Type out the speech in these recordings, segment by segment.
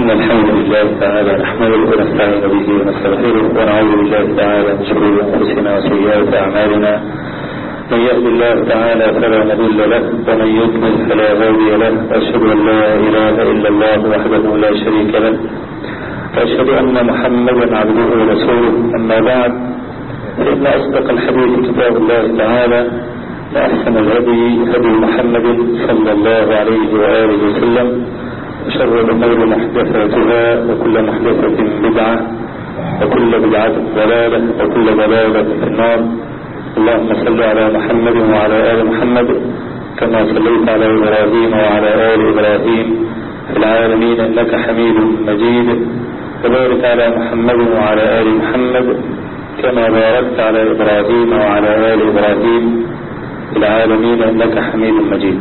إن الحمد لله تعالى نحمده ونستعين به ونستغفره ونعوذ بالله تعالى من شرور أنفسنا وسيئات أعمالنا من يهد الله تعالى فلا مضل له ومن يضلل فلا هادي له وأشهد أن لا إله إلا الله وحده لا شريك له وأشهد أن محمدا عبده ورسوله أما بعد فإن أصدق الحديث كتاب الله تعالى وأحسن الهدي هدي محمد صلى الله عليه وآله وسلم وشر الأمور محدثاتها وكل محدثة بدعة وكل بدعة ضلالة وكل ضلالة في النار اللهم صل على محمد وعلى آل محمد كما صليت على إبراهيم وعلى آل إبراهيم في العالمين إنك حميد مجيد وبارك على محمد وعلى آل محمد كما باركت على إبراهيم وعلى آل إبراهيم في العالمين إنك حميد مجيد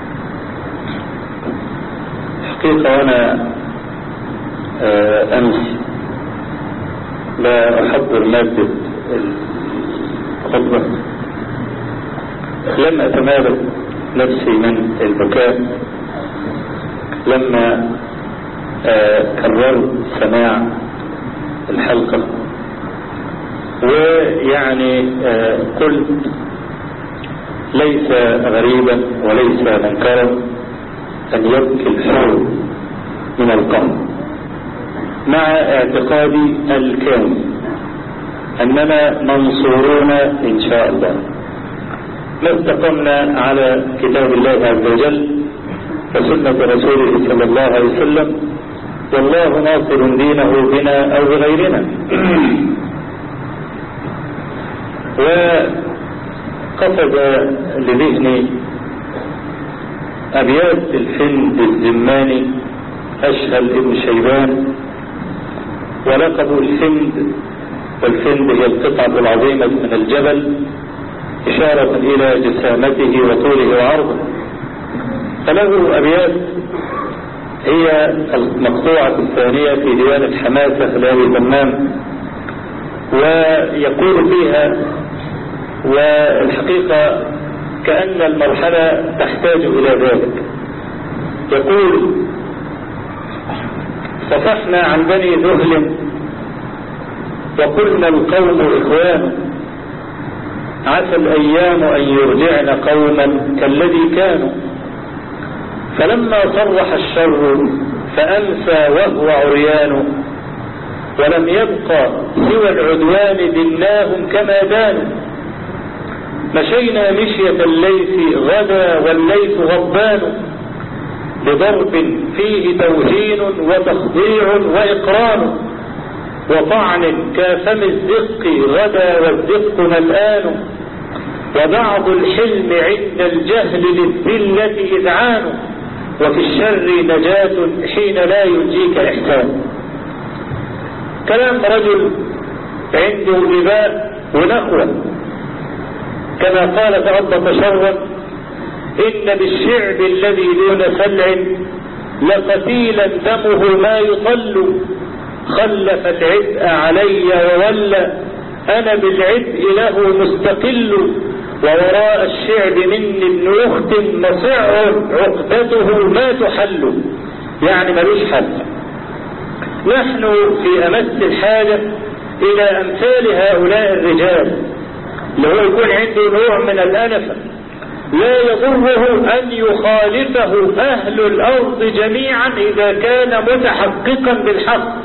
حقيقة وأنا أمس لا أحضر مادة الخطبة لم أتمالك نفسي من البكاء لما كررت سماع الحلقة ويعني قلت ليس غريبا وليس منكرا أن يبكي الحر من القهر مع اعتقادي الكامل أننا منصورون إن شاء الله ما استقمنا على كتاب الله عز وجل وسنة رسوله صلى الله عليه وسلم والله ناصر دينه بنا أو بغيرنا وقصد لذهني أبيات الفند الزماني أشهل ابن شيبان ولقب الفند والفند هي القطعة العظيمة من الجبل إشارة إلى جسامته وطوله وعرضه فله أبيات هي المقطوعة الثانية في ديوان الحماسة لأبي تمام ويقول فيها والحقيقة كأن المرحلة تحتاج إلى ذلك يقول صفحنا عن بني ذهل وقلنا القوم إخوان عسى الأيام أن يرجعن قوما كالذي كانوا فلما صرح الشر فأمسى وهو عريان ولم يبقى سوى العدوان دناهم كما دانوا مشينا مشية الليث غدا والليث غضبان بضرب فيه توهين وتخضيع وإقران وطعن كافم الزق غدا والزق ملآن وبعض الحلم عند الجهل للذلة إذعان وفي الشر نجاة حين لا ينجيك إحسان كلام رجل عنده إباء ونخوة كما قال فأضبط شرا إن بالشعب الذي دون سلع لقتيلا دمه ما يطل خلف العبء علي وولى أنا بالعبء له مستقل ووراء الشعب مني ابن أخت مصع عقدته ما تحل يعني ملوش حل نحن في أمس الحاجة إلى أمثال هؤلاء الرجال اللي هو يكون عنده نوع من الأنفة لا يضره أن يخالفه أهل الأرض جميعا إذا كان متحققا بالحق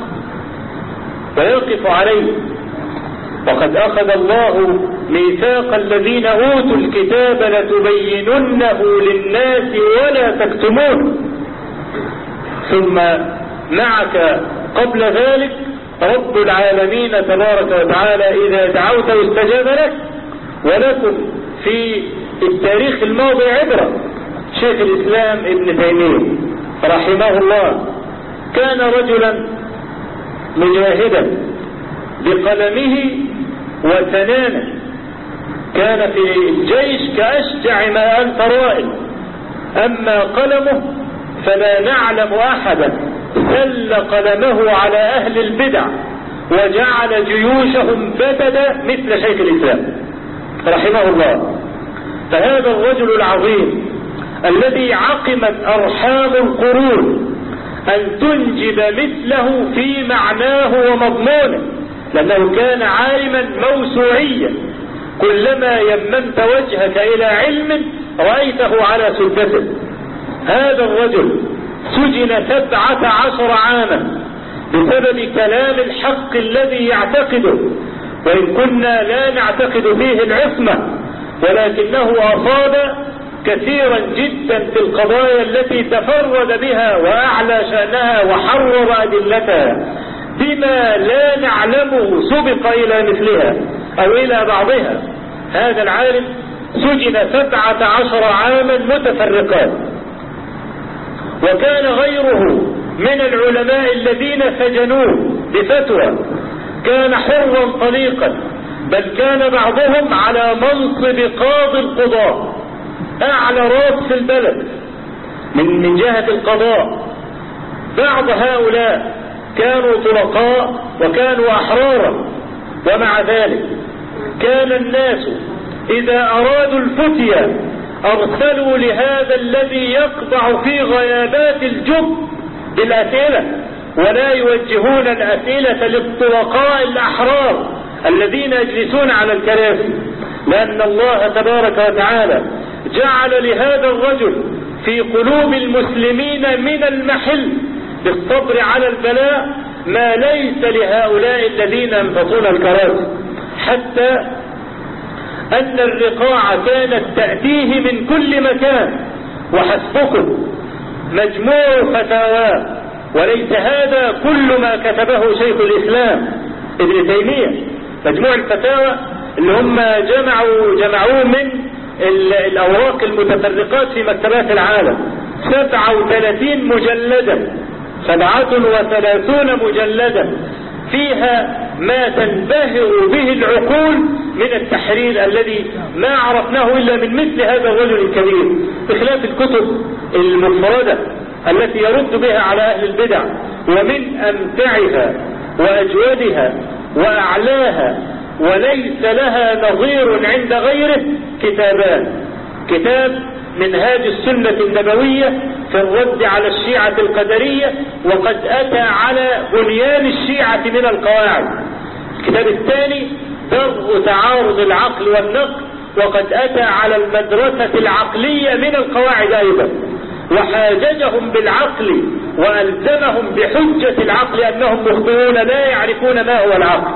ويقف عليه وقد أخذ الله ميثاق الذين أوتوا الكتاب لتبيننه للناس ولا تكتمونه ثم معك قبل ذلك رب العالمين تبارك وتعالى إذا دعوت استجاب لك ولكم في التاريخ الماضي عبرة شيخ الإسلام ابن تيمية رحمه الله كان رجلا مجاهدا بقلمه وسنانه كان في الجيش كأشجع ما أنت رائد أما قلمه فلا نعلم أحدا سل قلمه على أهل البدع وجعل جيوشهم بددا مثل شيخ الإسلام رحمه الله فهذا الرجل العظيم الذي عقمت أرحام القرون أن تنجب مثله في معناه ومضمونه لأنه كان عالما موسوعيا كلما يممت وجهك إلى علم رأيته على سدته هذا الرجل سجن سبعة عشر عاما بسبب كلام الحق الذي يعتقده وإن كنا لا نعتقد فيه العصمة ولكنه أصاب كثيرا جدا في القضايا التي تفرد بها وأعلى شأنها وحرر أدلتها بما لا نعلمه سبق إلى مثلها أو إلى بعضها هذا العالم سجن سبعة عشر عاما متفرقات وكان غيره من العلماء الذين سجنوه بفتوى كان حرا طليقا بل كان بعضهم على منصب قاضي القضاء اعلى راس في البلد من من جهة القضاء بعض هؤلاء كانوا طلقاء وكانوا احرارا ومع ذلك كان الناس اذا ارادوا الفتية ارسلوا لهذا الذي يقضع في غيابات الجب بالاسئلة ولا يوجهون الاسئلة للطلقاء الاحرار الذين يجلسون على الكراسي لان الله تبارك وتعالى جعل لهذا الرجل في قلوب المسلمين من المحل بالصبر على البلاء ما ليس لهؤلاء الذين ينفصون الكراسي حتى أن الرقاع كانت تأتيه من كل مكان وحسبكم مجموع فتاواه وليس هذا كل ما كتبه شيخ الإسلام ابن تيمية مجموع الفتاوى اللي هم جمعوا جمعوه من الأوراق المتفرقات في مكتبات العالم 37 مجلدا 37 مجلدا فيها ما تنبهر به العقول من التحرير الذي ما عرفناه إلا من مثل هذا الرجل الكبير بخلاف الكتب المفردة التي يرد بها على أهل البدع ومن أمتعها وأجودها وأعلاها وليس لها نظير عند غيره كتابان كتاب منهاج السنة النبوية في الرد على الشيعة القدرية وقد أتى على بنيان الشيعة من القواعد الكتاب الثاني درء تعارض العقل والنقل وقد أتى على المدرسة العقلية من القواعد أيضا وحاججهم بالعقل وألزمهم بحجة العقل أنهم مخطئون لا يعرفون ما هو العقل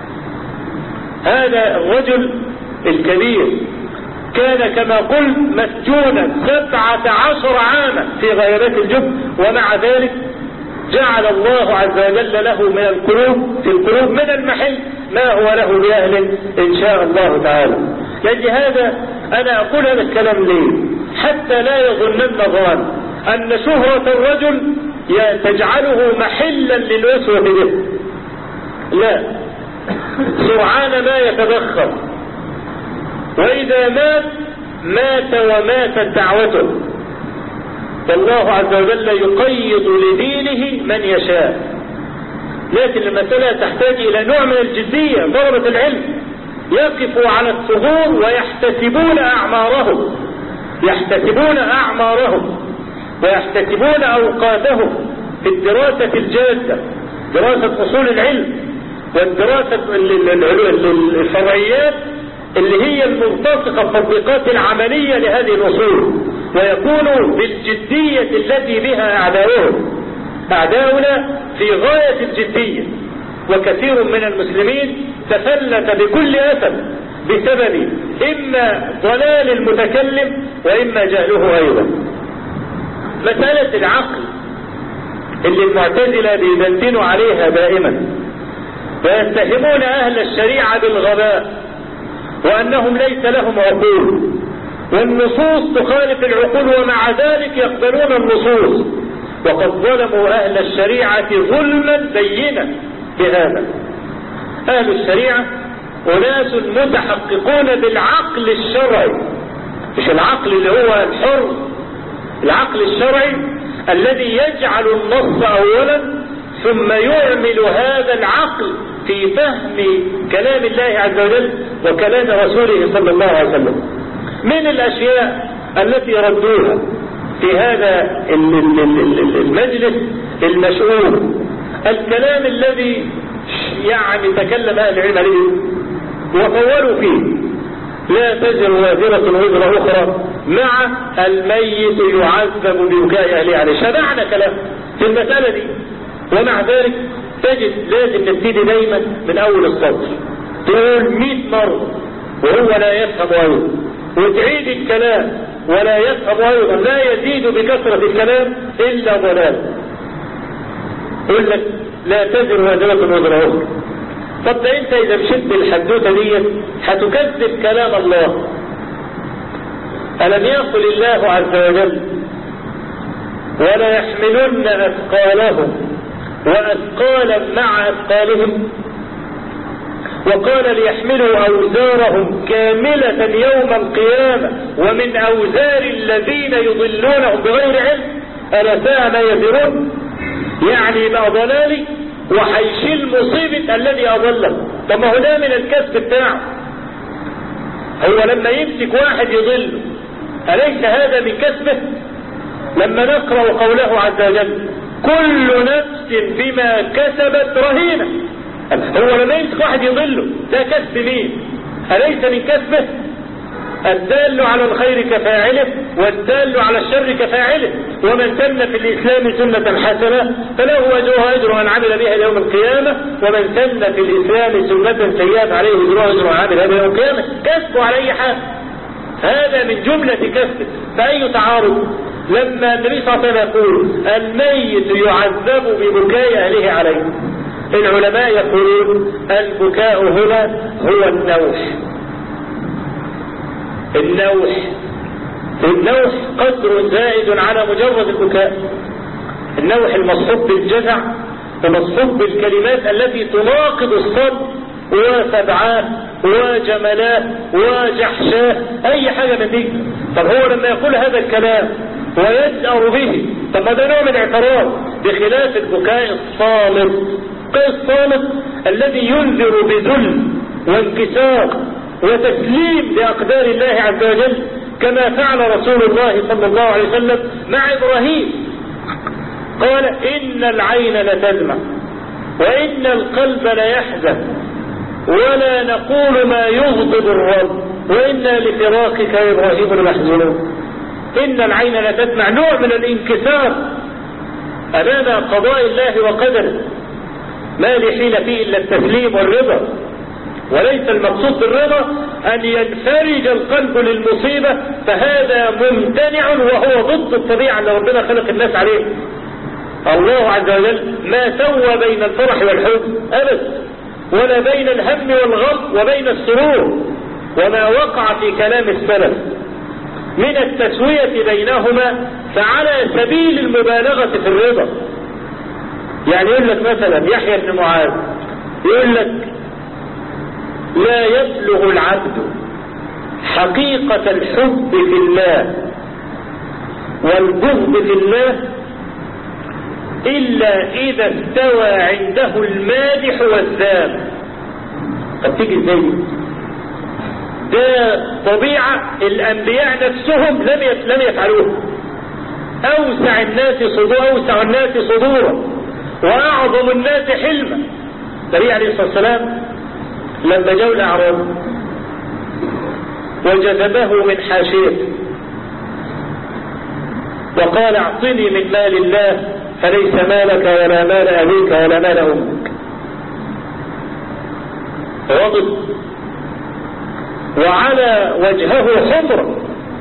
هذا الرجل الكبير كان كما قلت مسجونا سبعة عشر عاما في غيبات الجب ومع ذلك جعل الله عز وجل له من القلوب في القلوب من المحل ما هو له بأهل إن شاء الله تعالى لأجل هذا أنا أقول هذا الكلام ليه حتى لا يظنن ظان أن شهرة الرجل تجعله محلا للأسوة به لا سرعان ما يتبخر وإذا مات مات وماتت دعوته والله عز وجل يقيض لدينه من يشاء لكن المسألة تحتاج إلى نوع من الجدية ضربة العلم يقفوا على الثغور ويحتسبون أعمارهم يحتسبون أعمارهم ويحتسبون أوقاتهم في الدراسة الجادة دراسة أصول العلم والدراسة الفرعيات اللي هي الملتصقة التطبيقات العملية لهذه الأصول ويكونوا بالجدية التي بها أعداؤهم أعداؤنا في غاية الجدية وكثير من المسلمين تفلت بكل أسف بسبب إما ضلال المتكلم وإما جهله أيضا مسألة العقل اللي المعتزلة بيبنتنوا عليها دائما ويتهمون أهل الشريعة بالغباء وأنهم ليس لهم عقول والنصوص تخالف العقول ومع ذلك يقبلون النصوص وقد ظلموا أهل الشريعة ظلما بينا بهذا أهل الشريعة أناس متحققون بالعقل الشرعي مش العقل اللي هو الحر العقل الشرعي الذي يجعل النص أولا ثم يعمل هذا العقل في فهم كلام الله عز وجل وكلام رسوله صلى الله عليه وسلم من الأشياء التي ردوها في في هذا المجلس المشؤوم الكلام الذي يعني تكلم اهل العلم عليه وطولوا فيه لا تزر وازرة وزر أخرى مع الميت يعذب ببكاء أهله عليه شبعنا كلام في المسألة دي ومع ذلك تجد لازم نبتدي دايما من أول السطر تقول 100 مرة وهو لا يفهم أيضا وتعيد الكلام ولا يفهم أيضا لا يزيد بكثرة الكلام إلا ضلال يقول لك لا تزر وازرة وزر أخرى طب ده انت اذا مشيت بالحدوته ديت هتكذب كلام الله الم يقل الله عز وجل ولا يحملن اثقالهم واثقالا مع اثقالهم وقال ليحملوا اوزارهم كاملة يوم القيامة ومن اوزار الذين يضلونهم بغير علم الا ساء ما يزرون يعني بقى ضلالي وهيشيل مصيبة الذي أضله طب ما هو ده من الكسب بتاعه هو لما يمسك واحد يضله أليس هذا من كسبه لما نقرأ قوله عز وجل كل نفس بما كسبت رهينة هو لما يمسك واحد يضله ده كسب مين أليس من كسبه الدال على الخير كفاعله والدال على الشر كفاعله ومن سن في الإسلام سنة حسنة فله أجرها أجر من عمل بها يوم القيامة ومن سن في الإسلام سنة سيئة عليه أجرها أجر من عمل بها يوم القيامة كسبه على أي حال هذا من جملة كسبه فأي تعارض لما النبي صلى الله عليه وسلم يقول الميت يعذب ببكاء أهله عليه العلماء يقولون البكاء هنا هو النوح النوح النوح قدر زائد على مجرد البكاء النوح المصحوب بالجزع ومصحوب بالكلمات التي تناقض الصبر وسبعاه وجملاه وجحشاه اي حاجة من دي طب هو لما يقول هذا الكلام ويجأر به طب ما ده نوع من الاعتراض بخلاف البكاء الصامت الصامت الذي ينذر بذل وانكسار وتسليم لأقدار الله عز وجل كما فعل رسول الله صلى الله عليه وسلم مع إبراهيم قال إن العين لتدمع وإن القلب ليحزن ولا نقول ما يغضب الرب وإنا لفراقك يا إبراهيم لمحزونون إن العين لتدمع نوع من الانكسار أمام قضاء الله وقدره ما لحيل فيه إلا التسليم والرضا وليس المقصود بالرضا أن ينفرج القلب للمصيبة فهذا ممتنع وهو ضد الطبيعة اللي ربنا خلق الناس عليه الله عز وجل ما سوى بين الفرح والحزن أبدا ولا بين الهم والغم وبين السرور وما وقع في كلام السلف من التسوية بينهما فعلى سبيل المبالغة في الرضا يعني يقول لك مثلا يحيى بن معاذ يقول لك لا يبلغ العبد حقيقة الحب في الله والبغض في الله إلا إذا استوى عنده المادح والذام طب تيجي ازاي ده طبيعة الأنبياء نفسهم لم لم يفعلوها أوسع الناس صدورا أوسع الناس صدورا وأعظم الناس حلما النبي عليه الصلاة والسلام لما جاءوا الأعراب وجذبه من حاشيته وقال اعطني من مال الله فليس مالك ولا مال أبيك ولا مال أمك غضب وعلى وجهه حمرة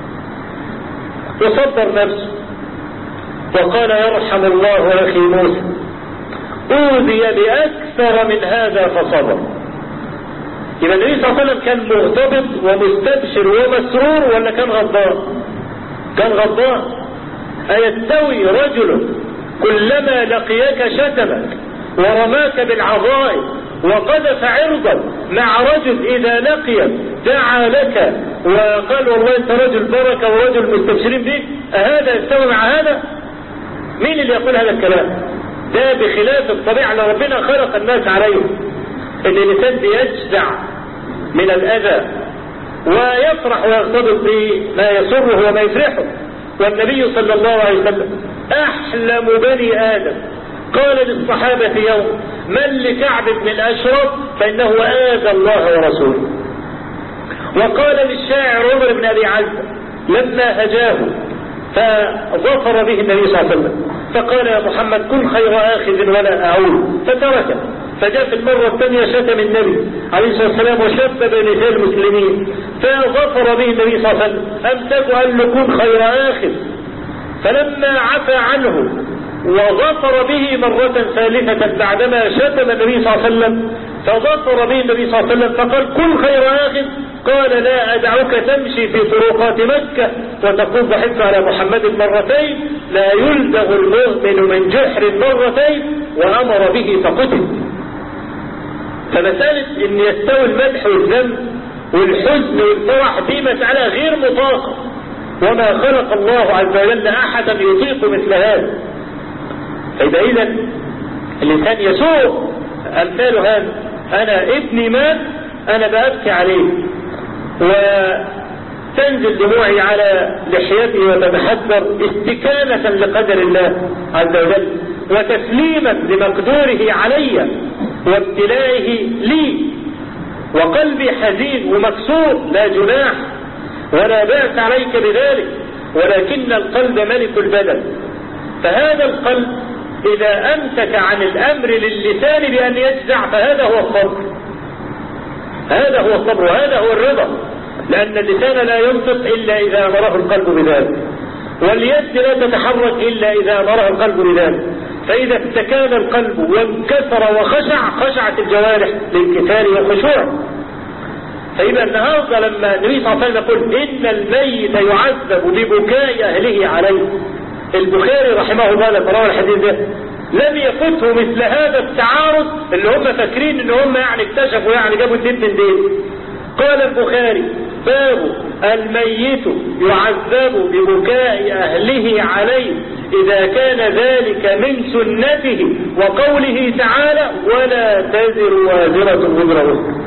وصبر نفسه وقال يرحم الله أخي موسى أوذي بأكثر من هذا فصبر يبقى النبي صلى الله عليه وسلم كان مغتبط ومستبشر ومسرور ولا كان غضبان كان غضبان أيستوي رجل كلما لقيك شتمك ورماك بالعظائم وقذف عرضا مع رجل إذا لقيك دعا لك وقال والله أنت رجل بركة ورجل مستبشرين بك أهذا يستوي مع هذا مين اللي يقول هذا الكلام ده بخلاف الطبيعة اللي ربنا خلق الناس عليه ان الانسان بيجزع من الاذى ويفرح ويرتبط بما يسره وما يفرحه والنبي صلى الله عليه وسلم أحلم بني آدم قال للصحابة يوم من لكعب بن الأشرف فإنه آذى الله ورسوله وقال للشاعر عمر بن أبي عزة لما هجاه فظفر به النبي صلى الله عليه وسلم فقال يا محمد كن خير آخذ ولا أعود فتركه فجاء في المرة الثانية شتم النبي عليه الصلاة والسلام وشبب نساء المسلمين فظفر به النبي صلى الله عليه وسلم أمسك أن نكون خير آخذ فلما عفى عنه وظفر به مرة ثالثة بعدما شتم النبي صلى الله عليه وسلم فظفر به النبي صلى الله عليه وسلم فقال كن خير آخذ قال لا أدعوك تمشي في طرقات مكة وتقول ضحكت على محمد مرتين لا يلدغ المؤمن من جحر مرتين وأمر به فقتل فمسألة ان يستوي المدح والذم والحزن والفرح دي مسألة غير مطاقة وما خلق الله عز وجل احدا يطيق مثل هذا فإذا إذا الإنسان يسوق أمثال هذا أنا ابني مات أنا بأبكي عليه وتنزل دموعي على لحيتي وتتحذر استكانة لقدر الله عز وجل وتسليما لمقدوره علي وابتلائه لي وقلبي حزين ومكسور لا جناح ولا بأس عليك بذلك ولكن القلب ملك البدن فهذا القلب إذا أمسك عن الأمر للسان بأن يجزع فهذا هو الصبر هذا هو الصبر وهذا هو الرضا لأن اللسان لا ينطق إلا إذا أمره القلب بذلك واليد لا تتحرك إلا إذا أمره القلب بذلك فإذا استكان القلب وانكسر وخشع خشعت الجوارح للانكسار والخشوع فيبقى النهارده لما النبي صلى الله عليه وسلم يقول إن الميت يعذب ببكاء أهله عليه البخاري رحمه الله لما روى الحديث ده لم يفته مثل هذا التعارض اللي هم فاكرين ان هم يعني اكتشفوا يعني جابوا الدين من دين قال البخاري باب الميت يعذب ببكاء اهله عليه اذا كان ذلك من سنته وقوله تعالى ولا تزر وازرة وزر وزر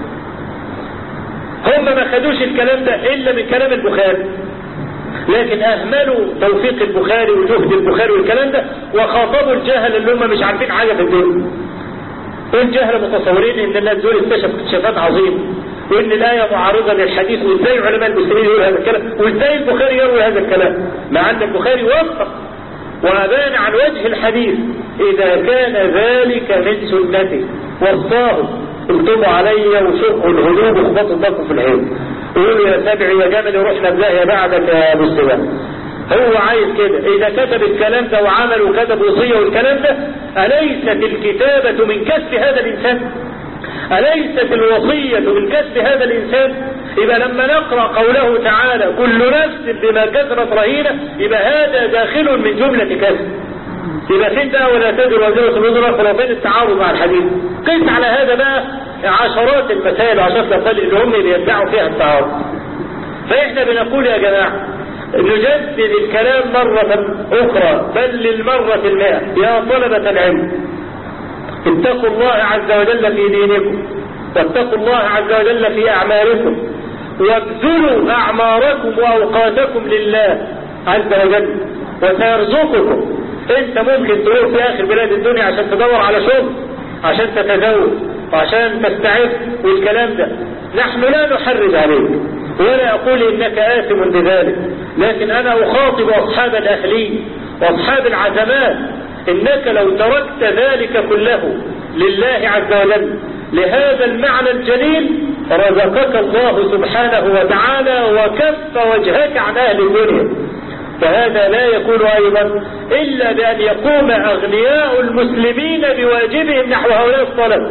هم ما خدوش الكلام ده الا من كلام البخاري لكن اهملوا توفيق البخاري وجهد البخاري والكلام ده وخاطبوا الجهل اللي هم مش عارفين حاجه في الدنيا والجهل متصورين ان الناس دول اكتشفوا اكتشافات عظيمه وان الايه معارضه للحديث وازاي علماء المسلمين يقولوا هذا الكلام وازاي البخاري يروي هذا الكلام مع ان البخاري وفق وابان عن وجه الحديث اذا كان ذلك من سنته وصاه اكتبوا علي وشقوا الهدوء وخبطوا الضغط في العين يقولوا يا سبعي يا جمل رحنا بلاهي بعدك يا ابو السباع هو عايز كده اذا كتب الكلام ده وعمل وكتب وصية والكلام ده اليست الكتابة من كسب هذا الانسان اليست الوصية من كسب هذا الانسان يبقى لما نقرأ قوله تعالى كل نفس بما كسبت رهينة يبقى هذا داخل من جملة كسب يبقى فين بقى ولا تدر وزيرة الوزراء فلو فين التعارض مع الحديث قيس على هذا بقى عشرات المسائل وعشرات الأقوال اللي هم بيدعوا فيها التعارض فإحنا بنقول يا جماعة نجدد الكلام مرة أخرى بل للمرة المئة يا طلبة العلم اتقوا الله عز وجل في دينكم واتقوا الله عز وجل في أعمالكم وابذلوا أعماركم وأوقاتكم لله عز وجل وسيرزقكم انت ممكن تروح في اخر بلاد الدنيا عشان تدور على شغل عشان تتزوج وعشان تستعف والكلام ده نحن لا نحرج عليك ولا اقول انك آثم بذلك لكن انا اخاطب اصحاب الاهلين واصحاب العزمات انك لو تركت ذلك كله لله عز وجل لهذا المعنى الجليل رزقك الله سبحانه وتعالى وكف وجهك عن اهل الدنيا فهذا لا يكون أيضا إلا بأن يقوم أغنياء المسلمين بواجبهم نحو هؤلاء الطلبة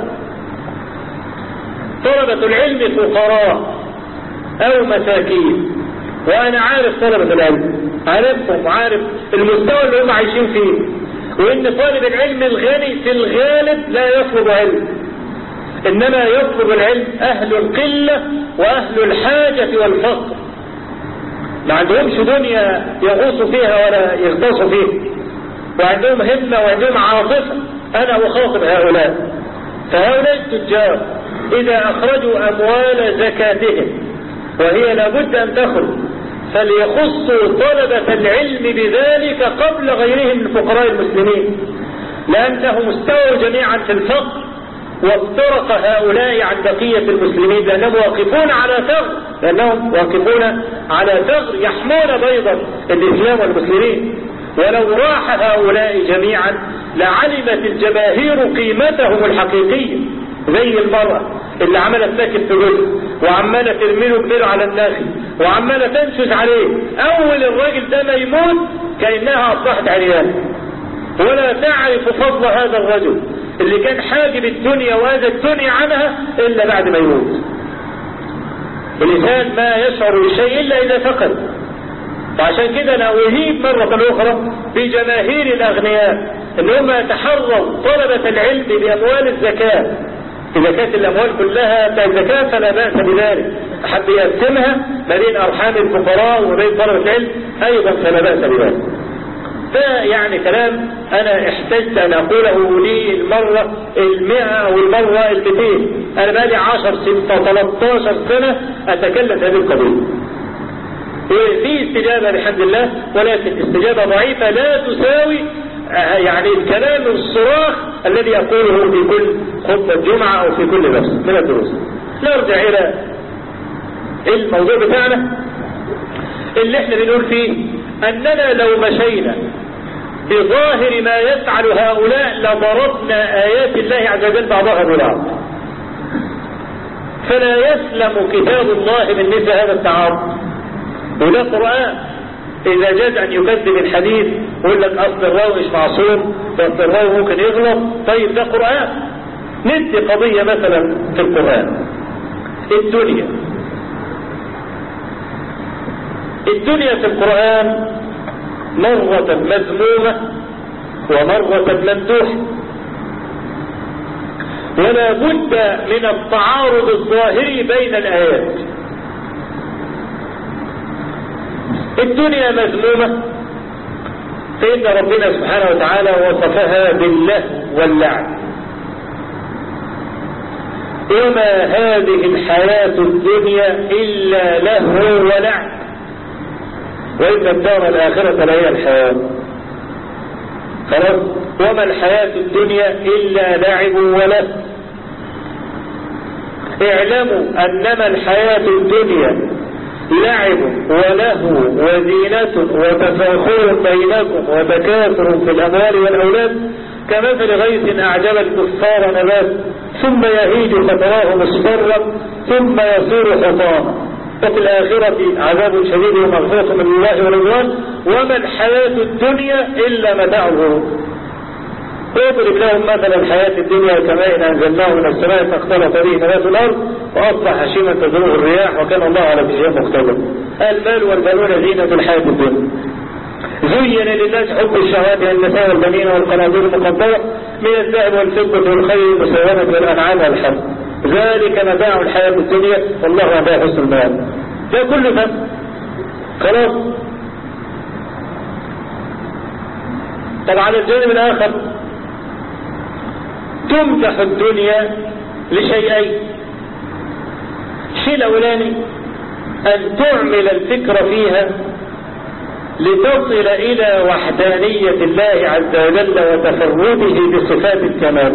طلبة العلم فقراء أو مساكين وأنا عارف طلبة العلم عارفهم وعارف المستوى اللي هم عايشين فيه وإن طالب العلم الغني في الغالب لا يطلب علم إنما يطلب العلم أهل القلة وأهل الحاجة والفقر ما عندهمش دنيا يغوصوا فيها ولا يغطسوا فيها وعندهم همة وعندهم عاطفة أنا أخاطب هؤلاء فهؤلاء التجار إذا أخرجوا أموال زكاتهم وهي لابد أن تخرج فليخصوا طلبة العلم بذلك قبل غيرهم من فقراء المسلمين لأنهم استووا جميعا في الفقر وافترق هؤلاء عن بقية المسلمين لأنهم واقفون على ثغر لأنهم واقفون على ثغر يحمون بيضا الإسلام والمسلمين ولو راح هؤلاء جميعا لعلمت الجماهير قيمتهم الحقيقية زي المرأة اللي عمالة تنكب في جزء وعمالة ترميله كبير على الناخل وعمالة تنشز عليه أول الراجل ده ما يموت كأنها أصبحت عريان ولا تعرف فضل هذا الرجل اللي كان حاجب الدنيا وهذا الدنيا عنها إلا بعد ما يموت الإنسان ما يشعر بشيء إلا إذا فقد وعشان كده أنا أهيب مرة أخرى بجماهير الأغنياء إن هم يتحروا طلبة العلم بأموال الزكاة إذا كانت الأموال كلها بتاعت زكاة فلا بأس بذلك أحب يقسمها ما بين أرحام الفقراء وبين طلبة العلم أيضا فلا بأس بذلك ده يعني كلام أنا احتجت أن أقوله لي المرة المئة أو المرة المئتين أنا بقالي عشر سنة 13 سنة أتكلم في هذه القضية في استجابة بحمد الله ولكن استجابة ضعيفة لا تساوي يعني الكلام الصراخ الذي أقوله في كل خطبة جمعة أو في كل درس من الدروس نرجع إلى الموضوع بتاعنا اللي احنا بنقول فيه أننا لو مشينا بظاهر ما يفعل هؤلاء لضربنا آيات الله عز وجل بعضها ببعض فلا يسلم كتاب الله من مثل هذا التعارض وده قرآن إذا جاز أن يكذب الحديث ويقول لك أصل الراوي مش معصوم أصل الراوي ممكن يغلط طيب ده قرآن ندي قضية مثلا في القرآن الدنيا الدنيا في القرآن مرة مذمومة ومرة ممدوحة ولا بد من التعارض الظاهري بين الآيات الدنيا مذمومة فإن ربنا سبحانه وتعالى وصفها بالله واللعب وما هذه الحياة الدنيا إلا لهو ولعب وإن الدار الآخرة لهي الحياة خلاص وما الحياة الدنيا إلا لعب وله اعلموا أنما الحياة الدنيا لعب وله وزينة وتفاخر بينكم وتكاثر في الأموال والأولاد كمثل غيث أعجب الكفار نبات ثم يهيج فتراه مصفرا ثم يصير حطاما وفي الآخرة عذاب شديد ومغفرة من الله ورضوان وما الحياة الدنيا إلا متاع الغرور اضرب لهم مثل الحياة الدنيا كماء أنزلناه من السماء فاختلط به نبات الأرض وأصبح هشيما تزروه الرياح وكان الله على كل شيء مقتدر المال والبنون زينة الحياة الدنيا زين للناس حب الشهوات من النساء والبنين والقناطير المقدرة من الذهب والفضة والخيل المسومة والأنعام والحرث ذلك متاع الحياة الدنيا والله متاع حسن المال ده كله فهم خلاص طب على الجانب الآخر تمدح الدنيا لشيئين الشيء الأولاني أن تعمل الفكر فيها لتصل إلى وحدانية الله عز وجل وتفرده بصفات الكمال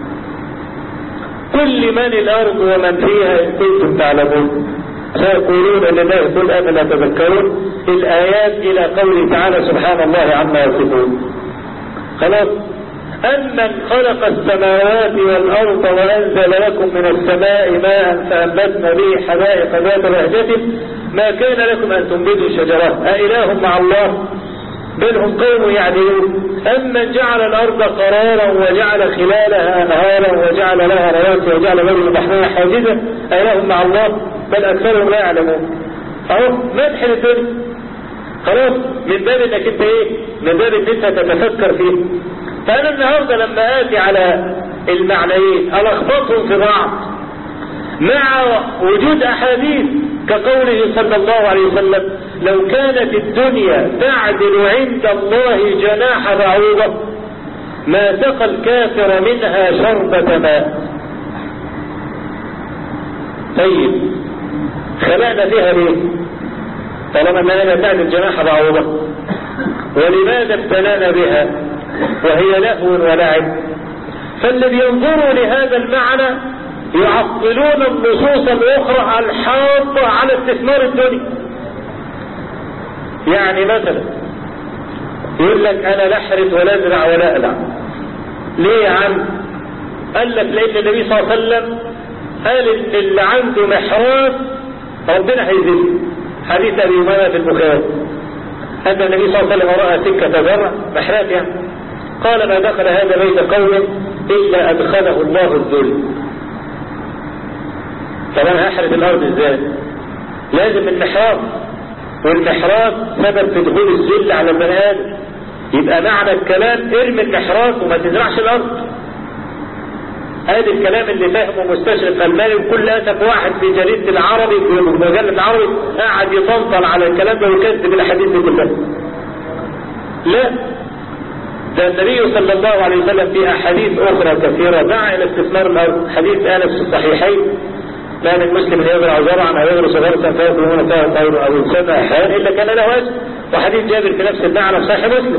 كل من الأرض ومن فيها إن كنتم تعلمون سيقولون لله قل أفلا تذكرون الآيات إلى قوله تعالى سبحان الله عما يصفون خلاص أمن خلق السماوات والأرض وأنزل لكم من السماء ماء فأنبتنا به حدائق ذات بهجة ما كان لكم أن تنبتوا الشجرات أإله مع الله بل هم قوم يعدلون أمن جعل الأرض قرارا وجعل خلالها أنهارا وجعل لها رواسي وجعل بين البحرين حاجزا أإله مع الله بل أكثرهم لا يعلمون أهو مدح للدنيا خلاص من باب انك انت ايه من باب ان انت تتفكر فيه فانا النهاردة لما اتي على المعنيين الخبطهم في بعض مع وجود احاديث كقوله صلى الله عليه وسلم لو كانت الدنيا تعدل عند الله جناح بعوضة ما سقى الكافر منها شربة ماء طيب خلقنا فيها ليه طالما اننا لا تعدل جناح بعوضة ولماذا ابتلانا بها وهي لهو ولعب فالذي ينظروا لهذا المعنى يعطلون النصوص الاخرى الحاضة على استثمار الدنيا يعني مثلا يقول لك انا لا احرث ولا ازرع ولا اقلع ليه يا عم قال لك لان النبي صلى الله عليه وسلم قال ان اللي عنده محراث ربنا هيذله حديث ابي امامه في البخاري ان النبي صلى الله عليه وسلم راى سكه زرع محراث يعني قال ما دخل هذا بيت قوم الا ادخله الله الذل طب انا هحرث الارض ازاي لازم المحراث والمحراث سبب في دخول الذل على البني ادم يبقى معنى الكلام ارمي المحراث وما تزرعش الارض ادي الكلام اللي فاهمه مستشرق المالي وكل اسف واحد في جريده العربي في مجله العربي قاعد يطنطن على الكلام ده ويكذب الاحاديث دي كلها. لا ده النبي صلى الله عليه وسلم في احاديث اخرى كثيره دعا الى استثمار الارض حديث انس في الصحيحين ما من مسلم يزرع زرعا او يغرس غرسا فيكون فيها طير او انسان احيان الا كان له اجر وحديث جابر في نفس المعنى في صحيح مسلم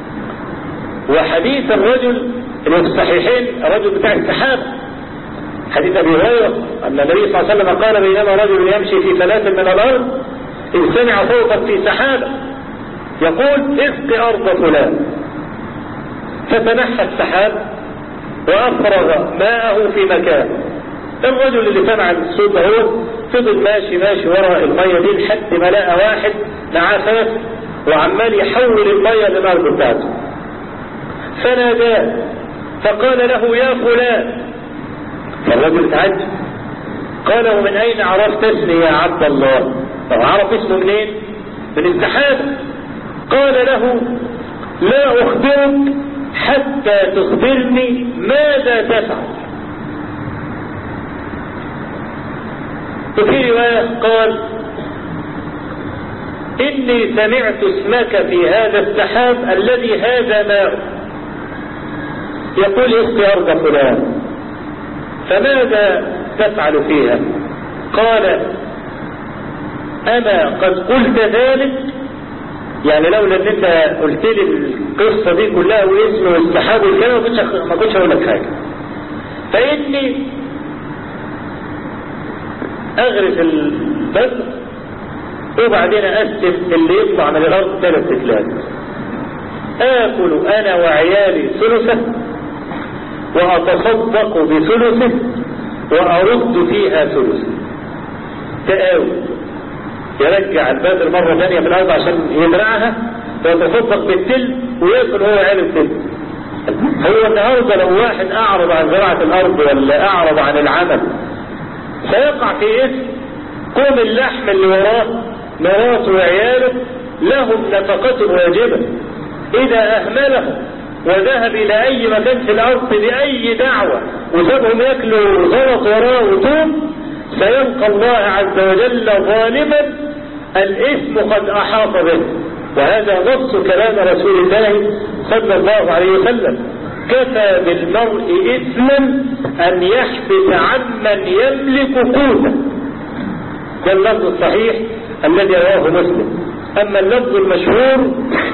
وحديث الرجل اللي في الصحيحين الرجل بتاع السحاب حديث ابي هريره ان النبي صلى الله عليه وسلم قال بينما رجل يمشي في ثلاث من الارض اذ سمع صوتا في سحابه يقول اسق ارض فلان فتنحى السحاب وافرغ ماءه في مكان الرجل اللي سمع الصوت ده هو فضل ماشي ماشي ورا الميه دي لحد ما لقى واحد معاه فاس وعمال يحول الميه للارض بتاعته فناداه فقال له يا فلان فالرجل تعجب قال ومن اين عرفت اسمي يا عبد الله طب عرف اسمه منين من السحابه قال له لا اخبرك حتى تخبرني ماذا تفعل وفي رواية قال إني سمعت اسمك في هذا السحاب الذي هذا ماء يقول اسقي أرض فلان فماذا تفعل فيها قال أما قد قلت ذلك يعني لولا ان انت قلت لي القصة دي كلها واسم والسحاب والكلام ما كنتش ما كنتش اقول لك حاجة فاني اغرس البذر وبعدين اقسم اللي يطلع من الارض ثلاث تكلات اكل انا وعيالي ثلثه واتصدق بثلثه وارد فيها ثلثه تآوي يرجع البذر مرة ثانية في الأرض عشان يزرعها ويتصدق بالتل ويأكل هو عيال التل هو النهارده لو واحد أعرض عن زراعة الأرض ولا أعرض عن العمل سيقع في اسم كوم اللحم اللي وراه مراته وعياله لهم نفقة واجبة إذا أهملهم وذهب إلى أي مكان في الأرض بأي دعوة وسابهم ياكلوا زلط وراه وتوم سيلقى الله عز وجل ظالما الاسم قد احاط به وهذا نص كلام رسول الله صلى الله عليه وسلم كفى بالمرء اثما ان يحبس عمن يملك قوته ده اللفظ الصحيح الذي رواه مسلم اما اللفظ المشهور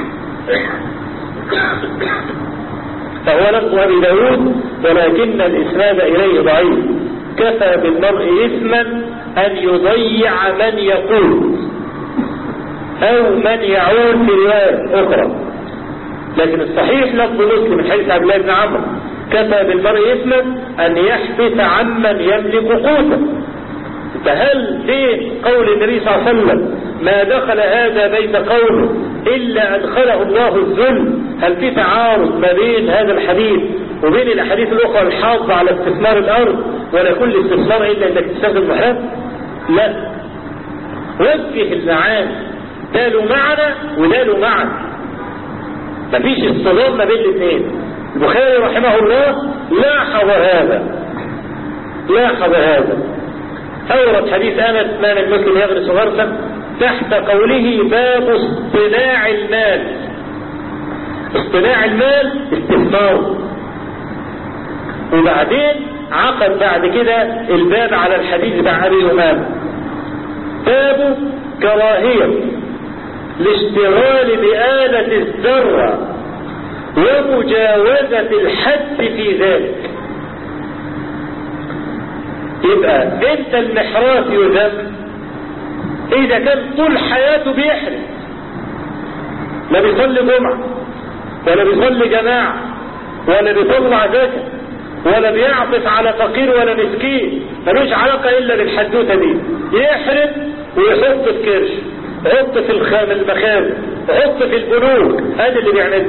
فهو لفظ ابي داود ولكن الاسناد اليه ضعيف كفى بالمرء اثما ان يضيع من يقول او من يعول في رواية اخرى لكن الصحيح لفظ مسلم من حديث عبد الله بن عمرو كفى بالمرء اثما ان يحبس عمن يملك قوته فهل بين قول النبي صلى الله عليه وسلم ما دخل هذا بيت قومه الا ادخله الله الذل هل في تعارض ما بين هذا الحديث وبين الاحاديث الاخرى الحاضة على استثمار الارض ولا كل استثمار الا انك تستخدم محراب لا وجه المعاني ده له معنى وده له معنى مفيش اصطدام ما بين الاثنين البخاري رحمه الله لاحظ هذا لاحظ هذا اورد حديث انس ما من مسلم يغرس غرسا تحت قوله باب اصطناع المال اصطناع المال استثمار وبعدين عقد بعد كده الباب على الحديث بتاع ابي امامه باب كراهيه الاشتغال بآلة الذرة ومجاوزة الحد في ذلك يبقى انت المحراث يذم اذا كان طول حياته بيحرم لا بيصلي جمعة ولا بيصلي جماعة ولا بيطلع زكاة ولا بيعطف على فقير ولا مسكين ملوش علاقة الا بالحدوتة دي يحرم ويحط في كرش يحط في الخام المخازن يحط في البنوك هذا اللي بيعمله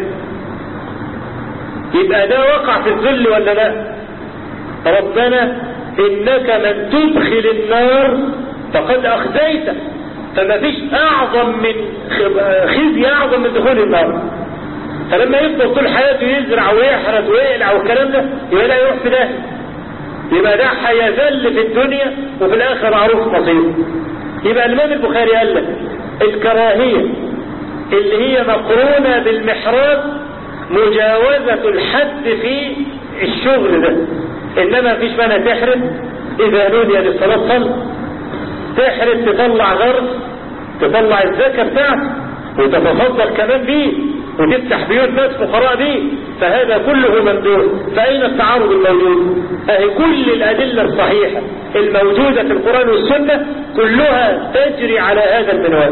يبقى ده وقع في الذل ولا لا ربنا انك من تدخل النار فقد اخزيته فما فيش اعظم من خزي اعظم من دخول النار فلما يفضل طول حياته يزرع ويحرث ويقلع والكلام ده يبقى لا يروح في ده يبقى ده هيذل في الدنيا وفي الاخر معروف مصيره يبقى الامام البخاري قال لك الكراهيه اللي هي مقرونه بالمحراب مجاوزه الحد في الشغل ده انما مفيش مانع تحرم اذا نودي للصلاه صلى تحرم تطلع غرب تطلع الزكاه بتاعتك وتتصدق كمان بيه وتفتح بيوت ناس فقراء بيه فهذا كله ممدوح فأين التعارض الموجود أهي كل الأدلة الصحيحة الموجودة في القرآن والسنة كلها تجري على هذا المنوال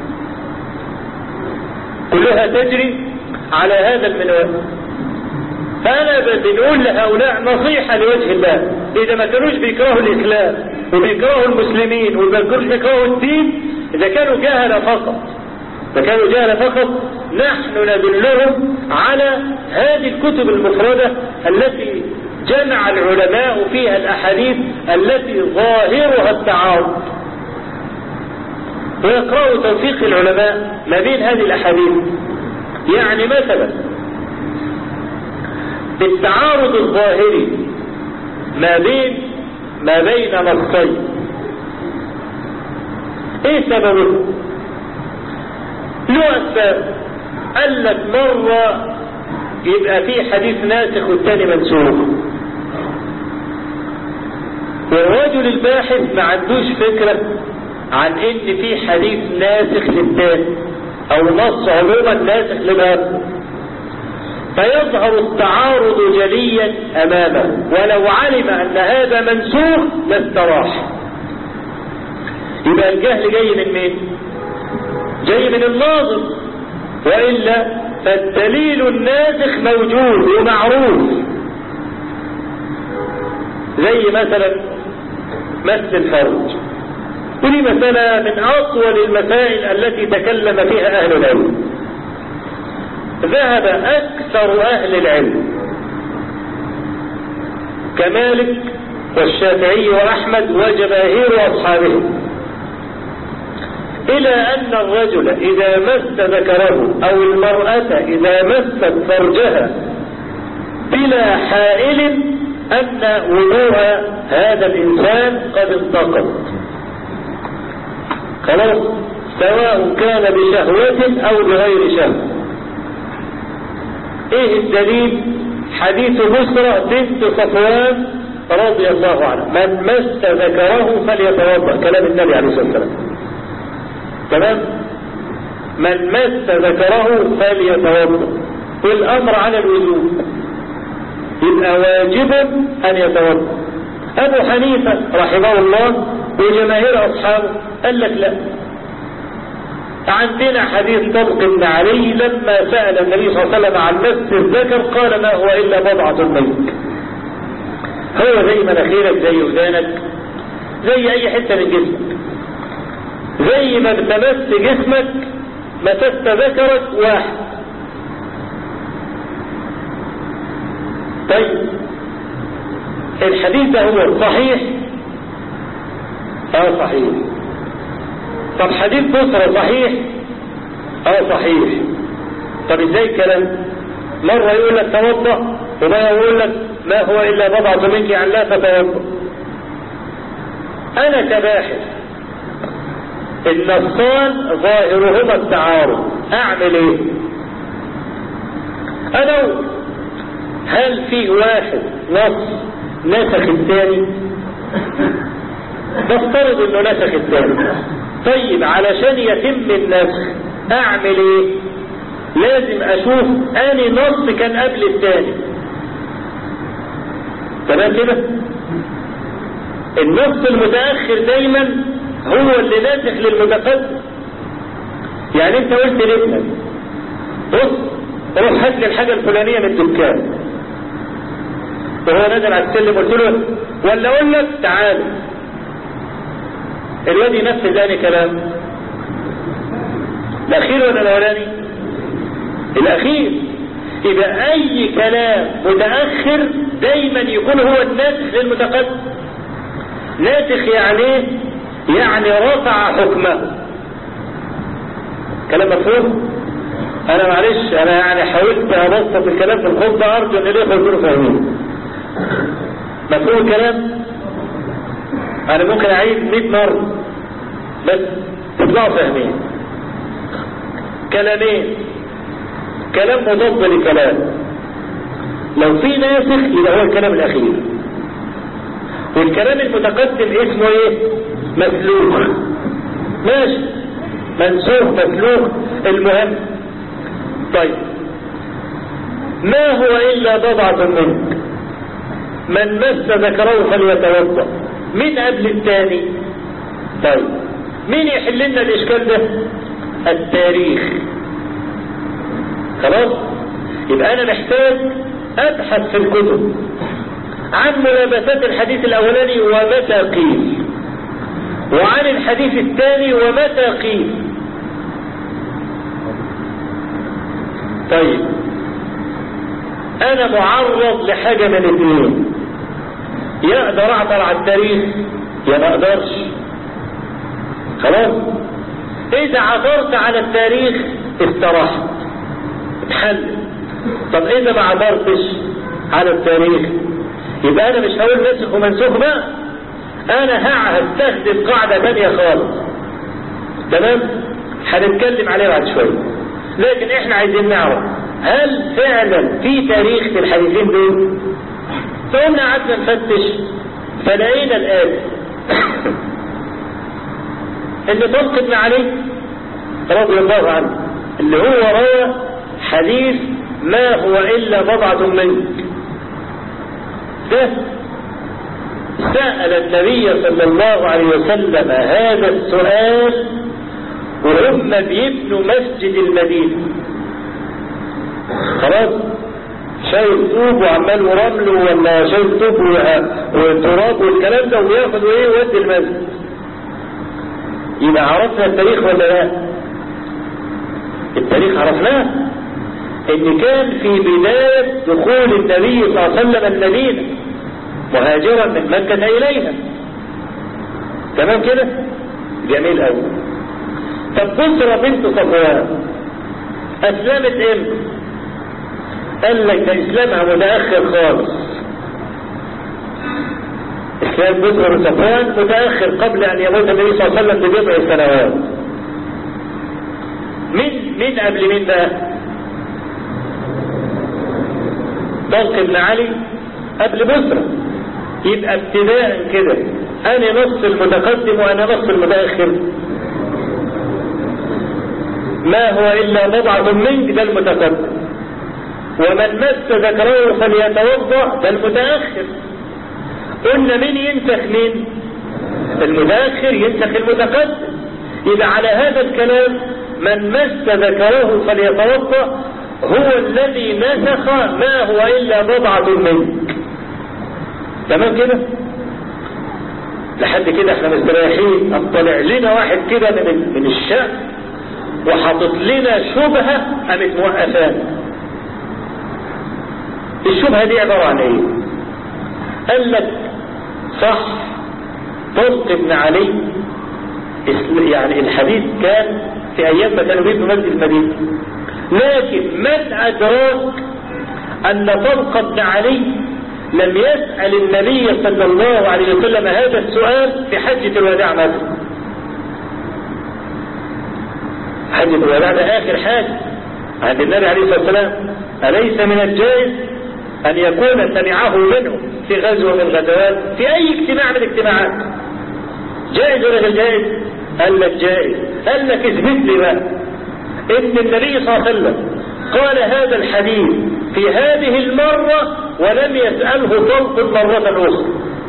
كلها تجري على هذا المنوال فأنا بنقول لهؤلاء نصيحة لوجه الله إذا ما كانوش بيكرهوا الإسلام وبيكرهوا المسلمين وما كانوش بيكرهوا الدين إذا كانوا جهلة فقط إذا كانوا جهلة فقط نحن ندلهم على هذه الكتب المفردة التي جمع العلماء فيها الأحاديث التي ظاهرها التعارض ويقرأوا توفيق العلماء ما بين هذه الأحاديث يعني مثلا التعارض الظاهري ما بين ما بين نصين ايه سببه له اسباب قال لك مرة يبقى في حديث ناسخ والتاني منسوخ والرجل الباحث ما عندوش فكرة عن ان في حديث ناسخ للتاني او نص عموما ناسخ لباب فيظهر التعارض جليا امامه ولو علم ان هذا منسوخ لاستراح يبقى الجهل جاي من مين جاي من الناظر والا فالدليل الناسخ موجود ومعروف زي مثلا مس الفرج ودي مسألة من أطول المسائل التي تكلم فيها أهل العلم ذهب أكثر أهل العلم كمالك والشافعي وأحمد وجماهير أصحابه إلى أن الرجل إذا مس ذكره أو المرأة إذا مست فرجها بلا حائل أن وضوء هذا الإنسان قد انتقض خلاص سواء كان بشهوة أو بغير شهوة ايه الدليل حديث بسرة بنت صفوان رضي الله عنها من مس ذكره فليتوضا كلام النبي عليه الصلاه والسلام تمام من مس ذكره فليتوضا والامر على الوجوب يبقى واجب ان يتوضا ابو حنيفه رحمه الله وجماهير اصحابه قال لك لا عندنا حديث طلق بن علي لما سأل النبي صلى الله عليه وسلم عن مس الذكر قال ما هو إلا بضعة منك هو زي مناخيرك زي ودانك زي أي حتة من جسمك زي ما التمس جسمك مسست ذكرك واحد طيب الحديث ده هو صحيح اه صحيح طب حديث بصرة صحيح اه صحيح طب ازاي الكلام مرة يقول لك توضأ ومرة يقول لك ما هو الا بضعة منك يعني لا تتوضأ انا كباحث النصان ظاهرهما التعارض اعمل ايه انا هل في واحد نص نسخ الثاني نفترض انه نسخ الثاني طيب علشان يتم النسخ اعمل ايه لازم اشوف اني نص كان قبل الثاني تمام كده النص المتاخر دايما هو اللي ناسخ للمتقدم يعني انت قلت لابنك بص روح هات لي الحاجه الفلانيه من الدكان وهو نزل على السلم قلت له ولا اقول لك تعال الواد ينفذ اني كلام الاخير ولا الاولاني الاخير يبقى اي كلام متاخر دايما يكون هو الناسخ للمتقدم ناسخ يعني ايه يعني رفع حكمه كلام مفهوم انا معلش انا يعني حاولت ابسط الكلام في الخطبه ارجو ان الاخوه يكونوا فاهمين مفهوم الكلام انا ممكن اعيد 100 مره بس تطلعوا فاهمين كلامين كلام مضاد لكلام لو في ناسخ يبقى هو الكلام الاخير والكلام المتقدم اسمه ايه مسلوخ ماشي منسوخ مسلوخ المهم طيب ما هو الا بضعة منك من مس ذكره فليتوضا مين قبل الثاني طيب مين يحل لنا الاشكال ده التاريخ خلاص يبقى انا محتاج ابحث في الكتب عن ملابسات الحديث الاولاني ومتى قيل وعن الحديث الثاني ومتى قيل طيب انا معرض لحاجة من اثنين يا اقدر اعطل على التاريخ يا ما اقدرش خلاص اذا عثرت على التاريخ استرحت اتحل طب اذا ما عثرتش على التاريخ يبقى انا مش هقول نسخ ومنسوخ بقى انا هستخدم قاعدة تانية خالص تمام هنتكلم عليها بعد شوية لكن احنا عايزين نعرف هل فعلا في تاريخ في الحديثين دول فقلنا قعدنا نفتش فلقينا الآن اللي طلق ابن علي رضي الله عنه اللي هو روى حديث ما هو إلا بضعة منك ده سأل النبي صلى الله عليه وسلم هذا السؤال وهم بيبنوا مسجد المدينة خلاص شايل طوب وعمال ورمل ولا شايل طوب وتراب والكلام ده وياخد ايه ويودي المسجد يبقى عرفنا التاريخ ولا لا التاريخ عرفناه ان كان في بداية دخول النبي صلى الله عليه وسلم المدينة مهاجرا من مكة اليها تمام كده جميل قوي طب بصرة بنت صفوان اسلمت امتى قال لك ده اسلامها متاخر خالص اسلام بصرة بن صفوان متاخر قبل ان يموت النبي صلى الله عليه وسلم ببضع سنوات مين مين قبل مين بقى طلق بن علي قبل بصرة يبقى ابتداء كده انا نص المتقدم وانا نص المتاخر ما هو الا بضعة منك ده المتقدم ومن مس ذكره فليتوضا ده المتاخر قلنا مين ينسخ مين المتاخر ينسخ المتقدم يبقى على هذا الكلام من مس ذكره فليتوضا هو الذي نسخ ما هو الا بضعة منك تمام كده لحد كده احنا مستريحين اطلع لنا واحد كده من من الشام وحاطط لنا شبهه قامت موقفانا الشبهه دي عباره عن ايه؟ قال لك صح طلق ابن علي يعني الحديث كان في ايام ما كانوا بيبنوا مسجد المدينه لكن من ادراك ان طلق ابن علي لم يسأل النبي صلى الله عليه وسلم هذا السؤال في حجة الوداع مثلا حجة الوداع ده آخر حاجة عند النبي عليه الصلاة والسلام أليس من الجائز أن يكون سمعه منه في غزوة من الغزوات في أي اجتماع من الاجتماعات جائز ولا غير جائز؟ قال لك جائز قال لك اثبت لي بقى ان النبي صلى الله عليه وسلم قال هذا الحديث في هذه المرة ولم يسأله طلق مرة أخرى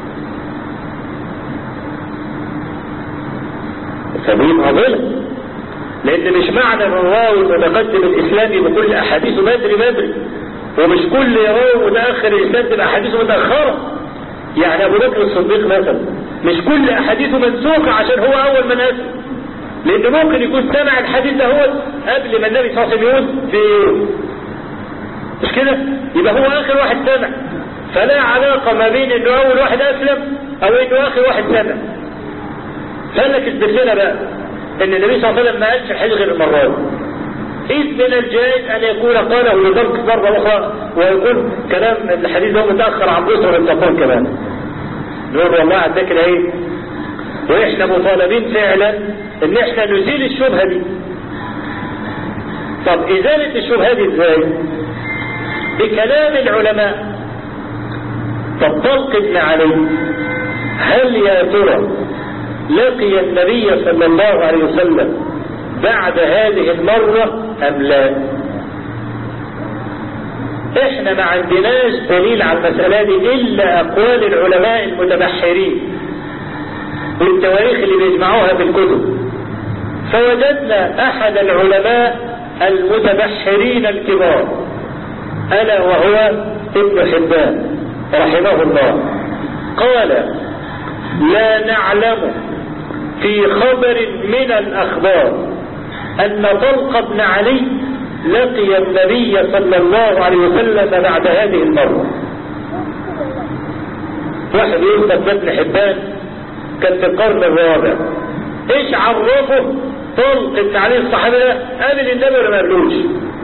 فدي معضلة لأن مش معنى أن الراوي المتقدم الإسلامي بكل أحاديثه بدري بدري ومش كل راوي متأخر الإسلام تبقى أحاديثه متأخرة يعني أبو بكر الصديق مثلا مش كل أحاديثه منسوخة عشان هو أول من أسلم لأن ممكن يكون سمع الحديث ده هو قبل ما النبي صلى الله عليه وسلم يقول في مش كده؟ يبقى هو آخر واحد سمع فلا علاقة ما بين إنه أول واحد أسلم أو إنه آخر واحد سمع فقال لك اثبت لنا بقى إن النبي صلى الله عليه وسلم ما قالش الحديث غير المرة دي إذ من الجائز أن يكون قاله لترك مرة أخرى ويكون كلام الحديث ده متأخر عن بصر التقول كمان نقول والله عندك ايه واحنا مطالبين فعلا ان احنا نزيل الشبهة دي طب ازالة الشبهة دي ازاي بكلام العلماء طب طلق ابن علي هل يا ترى لقي النبي صلى الله عليه وسلم بعد هذه المرة ام لا احنا ما عندناش دليل على المسألة دي الا اقوال العلماء المتبحرين والتواريخ اللي بيجمعوها في الكتب فوجدنا احد العلماء المتبحرين الكبار الا وهو ابن حبان رحمه الله قال لا نعلم في خبر من الاخبار ان طلق بن علي لقي النبي صلى الله عليه وسلم بعد هذه المرة واحد يقول طب ابن حبان كان في القرن الرابع ايش عرفه طلق بن علي الصحابي ده قابل النبي ولا ما قابلوش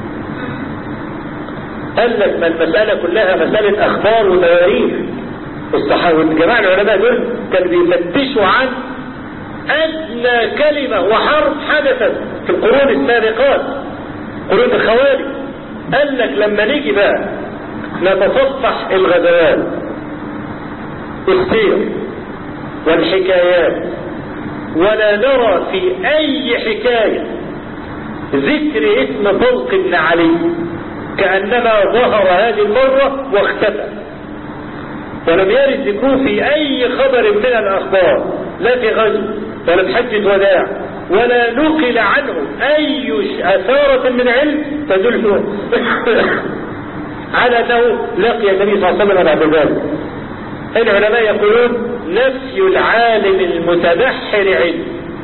قال لك ما المسألة كلها مسألة اخبار وتواريخ الصحابة والجماعة العلماء دول كانوا بيفتشوا عن ادنى كلمة وحرف حدثت في القرون السابقات قرون الخوارج قال لك لما نيجي بقى نتصفح الغزوات السير والحكايات ولا نرى في اي حكاية ذكر اسم طلق بن علي كأنما ظهر هذه المرة واختفى ولم يرد ذكره في اي خبر من الاخبار لا في غزو ولا في حجة وداع ولا نقل عنه اي اثارة من علم تدل على انه لقي النبي صلى الله عليه وسلم بعد ذلك العلماء يقولون نفي العالم المتبحر علم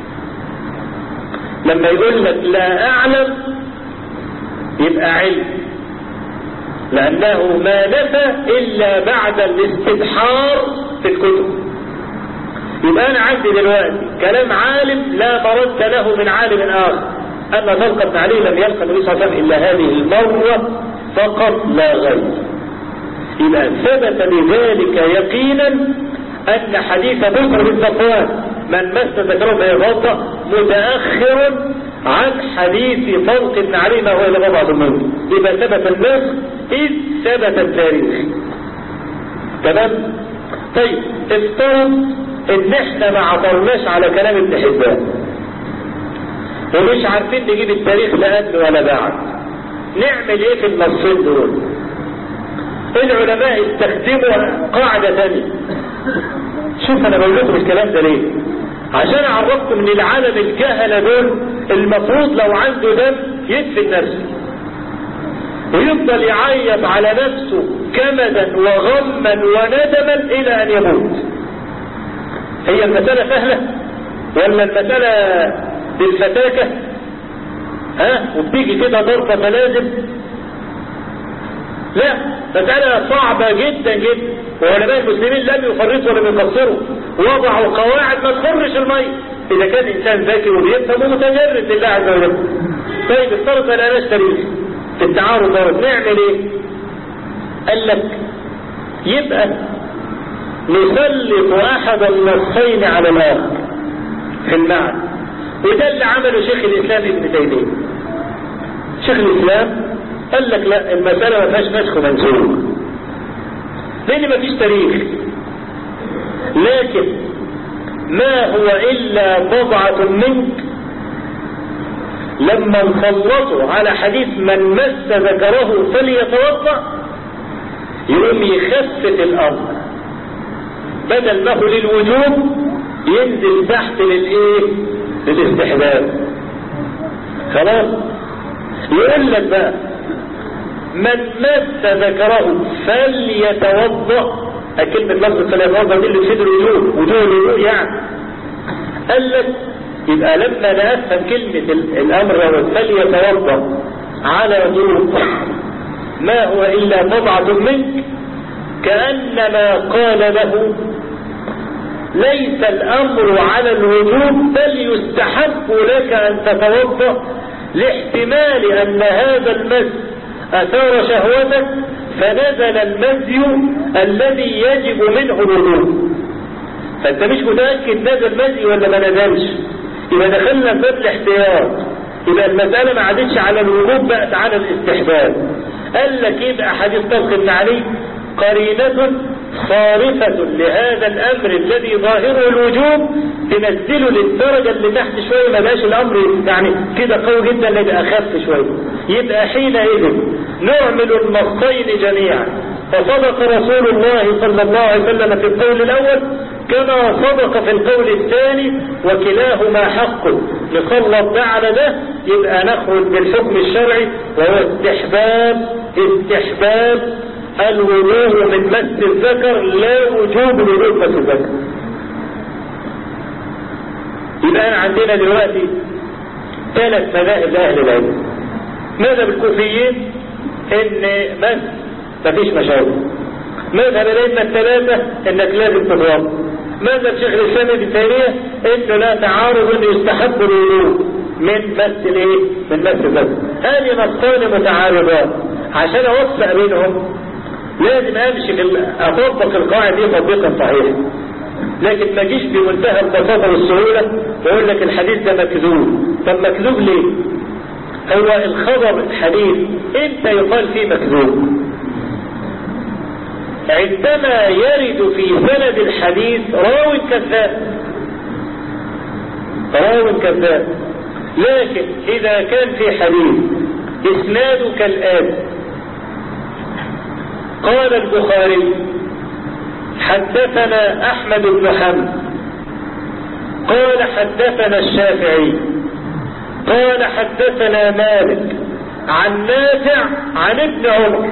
لما يقول لك لا اعلم يبقى علم لانه ما نفى الا بعد الاستبحار في الكتب يبقى انا عندي دلوقتي كلام عالم لا مرد له من عالم اخر ان طلق بن علي لم يلقى النبي صلى الله عليه وسلم الا هذه المره فقط لا غير يبقى ثبت بذلك يقينا ان حديث بكر بن صفوان من مس ذكره فيتوضا متاخر عن حديث طلق بن علي ما هو الا بضعه منه يبقى ثبت النص اذ ثبت التاريخ تمام طيب افترض ان احنا ما عثرناش على كلام ابن حبان ومش عارفين نجيب التاريخ لا قبل ولا بعد نعمل ايه في النصين دول العلماء استخدموا قاعدة ثانية شوف انا بقول لكم الكلام ده ليه عشان اعرفكم ان العالم الجهلة دول المفروض لو عنده دم يدفن نفسه ويفضل يعيط على نفسه كمدا وغما وندما الى ان يموت هي المسألة سهلة ولا المسألة بالفتاكة ها وبتيجي كده ضربة فلازم لا مسألة صعبة جدا جدا وعلماء المسلمين لم يفرطوا ولم يقصروا وضعوا قواعد ما تخرش المية إذا كان إنسان ذكي وبيفهم ومتجرد لله عز وجل طيب افترض أنا نشتري في التعارض دوت نعمل إيه؟ قال لك يبقى نسلط أحد النصين على الآخر في المعنى وده اللي عمله شيخ الإسلام ابن تيمية شيخ الإسلام قال لك لا المسألة ما فيهاش نسخ منسوخ لأن ما فيش تاريخ لكن ما هو إلا بضعة منك لما نسلطوا على حديث من مس ذكره فليتوضا يقوم يخفف الامر بدل ما هو للوجوب ينزل تحت للايه للاستحباب خلاص يقول لك بقى من مس ذكره فليتوضا كلمة لفظ فليتوضا دي اللي تفيد الوجوب وجوب الوجوب يعني قال لك يبقى لما نفهم كلمة الأمر فليتوضا على ضوء ما هو إلا بضعة منك كأنما قال له ليس الأمر على الوجوب بل يستحب لك أن تتوضا لاحتمال أن هذا المس أثار شهوتك فنزل المزي الذي يجب منه الوضوء فأنت مش متأكد نزل مزي ولا ما نزلش يبقى دخلنا في باب الاحتياط يبقى المسألة ما عادتش على الوجوب بقت على الاستحباب قال لك يبقى حديث طلق بن علي قرينة صارفة لهذا الأمر الذي ظاهره الوجوب تنزله للدرجة اللي تحت شوية ما بقاش الأمر يعني كده قوي جدا اللي يبقى أخف شوية يبقى حينئذ نعمل النصين جميعا فصدق رسول الله صلى الله عليه وسلم في القول الأول كما صدق في القول الثاني وكلاهما حق نسلط ده على ده يبقى نخرج بالحكم الشرعي وهو استحباب استحباب الوضوء من مس الذكر لا وجوب وضوء مس الذكر يبقى أنا عندنا دلوقتي ثلاث مذاهب لأهل العلم مذهب الكوفيين ان مس مفيش مشاكل مذهب الأئمة الثلاثة انك لازم تتوضا مذهب شيخ الإسلام ابن تيمية انه لا تعارض انه يستحب الوضوء من مس الايه؟ من مس الذكر هذه نصان متعارضان عشان اوفق بينهم لازم امشي في اطبق القاعده دي تطبيقا صحيحا لكن ما اجيش بمنتهى البساطه والسهوله واقول لك الحديث ده مكذوب طب مكذوب ليه؟ هو الخبر الحديث امتى يقال فيه مكذوب؟ عندما يرد في سند الحديث راو كذاب راو كذاب لكن اذا كان في حديث اسناده كالآتي قال البخاري حدثنا احمد بن حمد قال حدثنا الشافعي قال حدثنا مالك عن نافع عن ابن عمر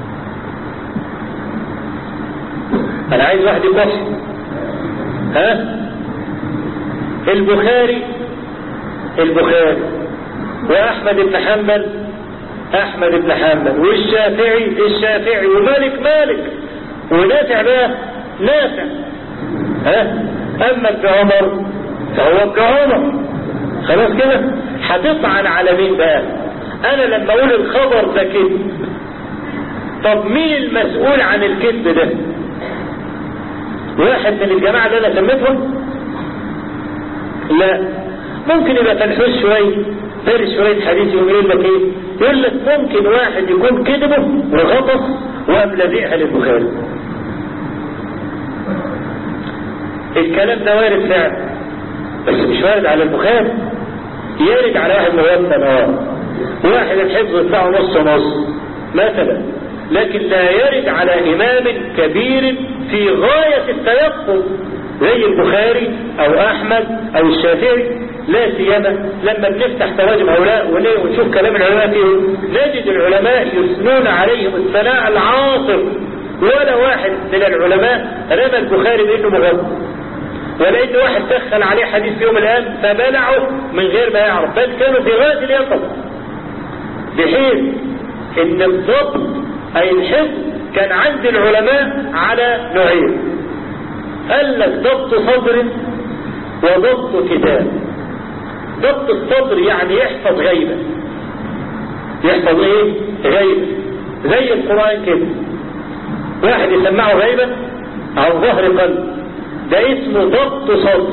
انا عايز واحد يبص ها البخاري البخاري واحمد بن حنبل احمد بن حنبل والشافعي الشافعي ومالك مالك ونافع بقى نافع ها اما ابن عمر فهو ابن عمر خلاص كده هتطعن على مين بقى انا لما اقول الخبر ده كذب طب مين المسؤول عن الكذب ده واحد من الجماعة اللي انا سميتهم لا ممكن يبقى تنحوش شوية فارس شوية حديث يقول لك ايه يقول لك ممكن واحد يكون كذبه وغطس وقام لازقها للبخاري الكلام ده وارد فعلا بس مش وارد على البخاري يرد على واحد موطن اه واحد الحفظ بتاعه نص نص مثلا لكن لا يرد على امام كبير في غاية التيقظ زي البخاري او احمد او الشافعي لا سيما لما بنفتح تراجم هؤلاء ونشوف كلام العلماء فيهم نجد العلماء يثنون عليهم الثناء العاطف ولا واحد من العلماء رمى البخاري بانه مغضب ولا ان واحد دخل عليه حديث في يوم الان فبلعه من غير ما يعرف بل كانوا في غايه اليقظه بحيث ان الضبط اي الحفظ كان عند العلماء على نوعين قال لك ضبط صدر وضبط كتاب ضبط الصدر يعني يحفظ غيبة يحفظ ايه غيبة زي القرآن كده واحد يسمعه غيبة عن ظهر قلب ده اسمه ضبط صدر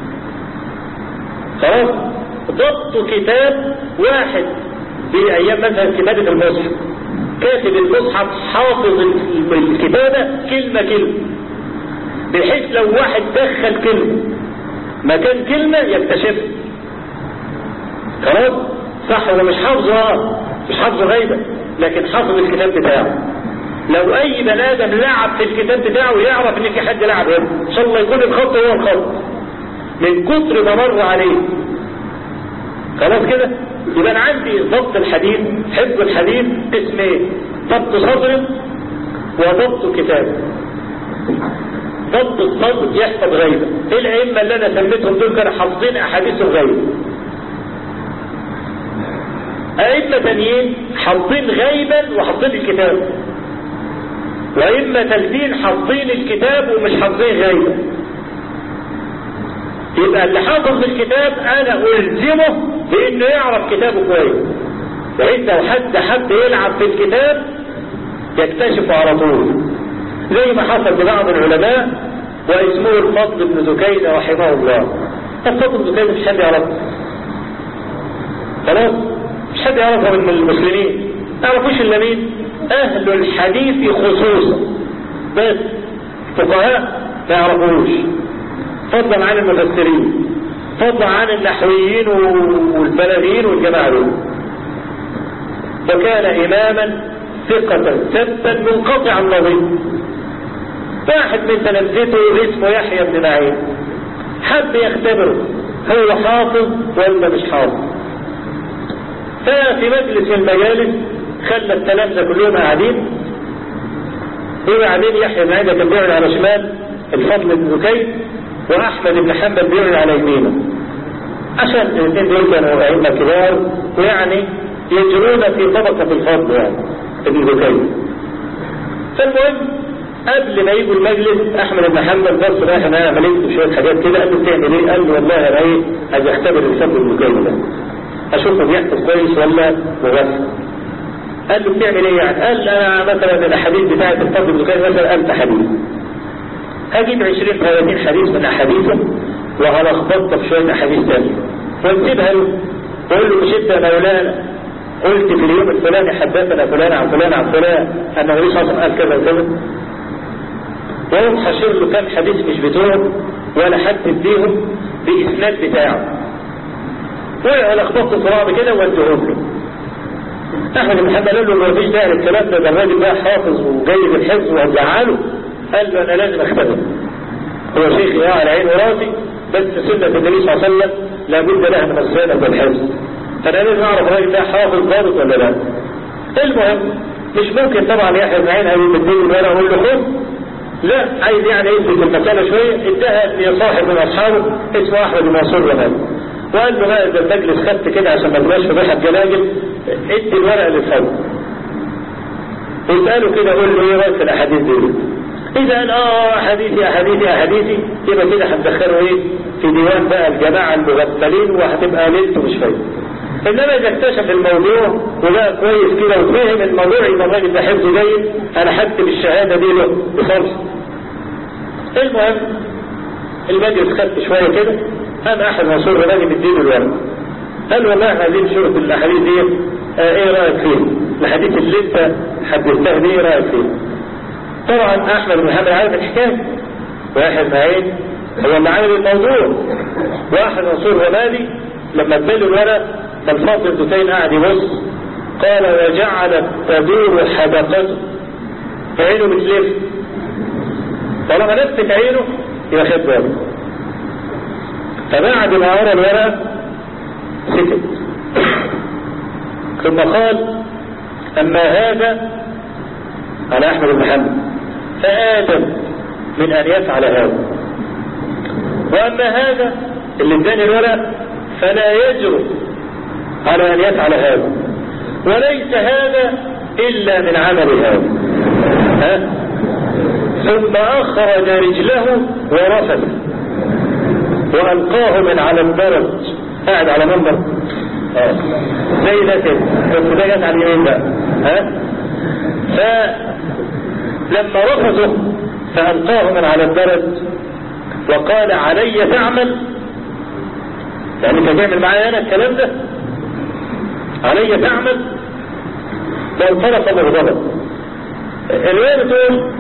خلاص ضبط كتاب واحد في ايام مثلا كتابة المصحف كاتب المصحف حافظ الكتابة كلمة كلمة بحيث لو واحد دخل كلمة مكان كلمة يكتشفها خلاص صح هو مش حافظه اه مش حافظه غيبة لكن حافظ الكتاب بتاعه لو اي بني ادم لعب في الكتاب بتاعه يعرف ان في حد لعب هنا ان شاء الله يكون الخط هو الخط من كتر ما مر عليه خلاص كده يبقى انا عندي ضبط الحديث حفظ الحديث قسمين ضبط صدر وضبط كتاب ضبط الصدر يحفظ غيبة ايه الائمه اللي انا سميتهم دول كانوا حافظين احاديث الغيبة ائمه تانيين حافظين غيبا وحافظين الكتاب وائمه ثالثين حافظين الكتاب ومش حافظين غيبا يبقى اللي حافظ الكتاب انا الزمه بانه يعرف كتابه كويس بحيث لو حد حب يلعب في الكتاب يكتشفه على طول زي ما حصل لبعض العلماء واسمه الفضل بن زكينة رحمه الله الفضل بن زكينة مش حد يعرفه خلاص مش حد يعرفه من المسلمين ما يعرفوش الا مين اهل الحديث خصوصا بس فقهاء ما يعرفوش فضلا عن المفسرين فضلا عن النحويين والبلاغيين والجماعة دول وكان إماما ثقة ثبتا منقطع النظير واحد من تلامذته اسمه يحيى بن معين حب يختبره هو حافظ ولا مش حافظ ففي مجلس المجالس خلى التلامذة كلهم قاعدين وبعدين يحيى بن معين كان بيقعد على شمال الفضل بن زكيد واحمد بن حنبل بيقعد على يمينه عشان الاثنين دول كانوا ائمه كبار ويعني يجرون في طبقه الفضل يعني ابن زكيد فالمهم قبل ما يجوا المجلس احمد بن حنبل بص رايح انا عملت شويه حاجات كده قال له بتعمل ايه؟ قال له والله انا ايه عايز اختبر الفضل بن زكيد ده اشوفه بيحفظ كويس ولا مغفل قال له بتعمل ايه يعني؟ قال انا مثلا الاحاديث بتاعت الفضل بن زكيد مثلا 1000 حديث هجيب 20 30 حديث من احاديثه وهلخبطها في شويه احاديث ثانيه وانسيبها له واقول له مش انت يا مولانا قلت في اليوم الفلاني حدثنا فلان عن فلان عن فلان ان النبي صلى الله عليه وسلم قال كذا وكذا ويوم حشر له كام حديث مش بتوعه ولا حد بيهم باسناد بتاعه ولخبطت في بعض كده واديهم له احمد بن حنبل قال له ما فيش داعي للكلام ده ده الراجل ده حافظ وجيد الحفظ وهزعله قال له انا لازم اختبر هو شيخي اه على عيني وراسي بس سنة النبي صلى الله عليه وسلم لابد لها من الصيانة والحفظ فانا لازم اعرف الراجل ده حافظ ضابط ولا لا المهم مش ممكن طبعا يحيى بن عين هيقول الدين الورقه ويقول له خذ لا عايز يعني يثبت المسألة شوية ادها لصاحب من اصحابه اسمه احمد بن منصور وهذا وقال له بقى اذا المجلس خدت كده عشان ما تبقاش في ريحه جلاجل ادي الورقه للفضل واساله كده قول له ايه رايك في الاحاديث دي اذا قال اه احاديثي احاديثي احاديثي يبقى كده هتدخله ايه في ديوان بقى الجماعه المغفلين وهتبقى ليلته مش فايده انما اذا اكتشف الموضوع وبقى كويس كده وفهم الموضوع يبقى الراجل ده حفظه جيد انا هكتب الشهاده دي له بخمسه المهم المجلس خدت شويه كده قام احد منصور الراجل اديله الورق قال والله احنا عايزين نشوف الاحاديث دي اه ايه رايك فيها؟ الاحاديث اللي انت حدثتها دي ايه رايك فيها؟ طبعا احمد بن حنبل عارف الحكايه واحد معين هو اللي عامل الموضوع واحد منصور غمادي لما اداله الورق فالفاضل الدكين قاعد يبص قال وجعلت تدور حدقته عينه بتلف طالما لفت عينه يبقى خد باله فبعد ما قرا الورقه سكت ثم قال اما هذا على احمد بن حنبل فادم من ان يفعل هذا واما هذا اللي اداني الورق فلا يجرؤ على ان يفعل هذا وليس هذا الا من عمل هذا ها؟ ثم اخرج رجله ورفث والقاه من على الدرج قاعد على منبر آه. زي ده كده بس ده جت على اليمين بقى ها فلما رفضه فألقاه من على الدرج وقال علي تعمل يعني انت تعمل معايا انا الكلام ده علي تعمل فانطلق مغضبا الرواية بتقول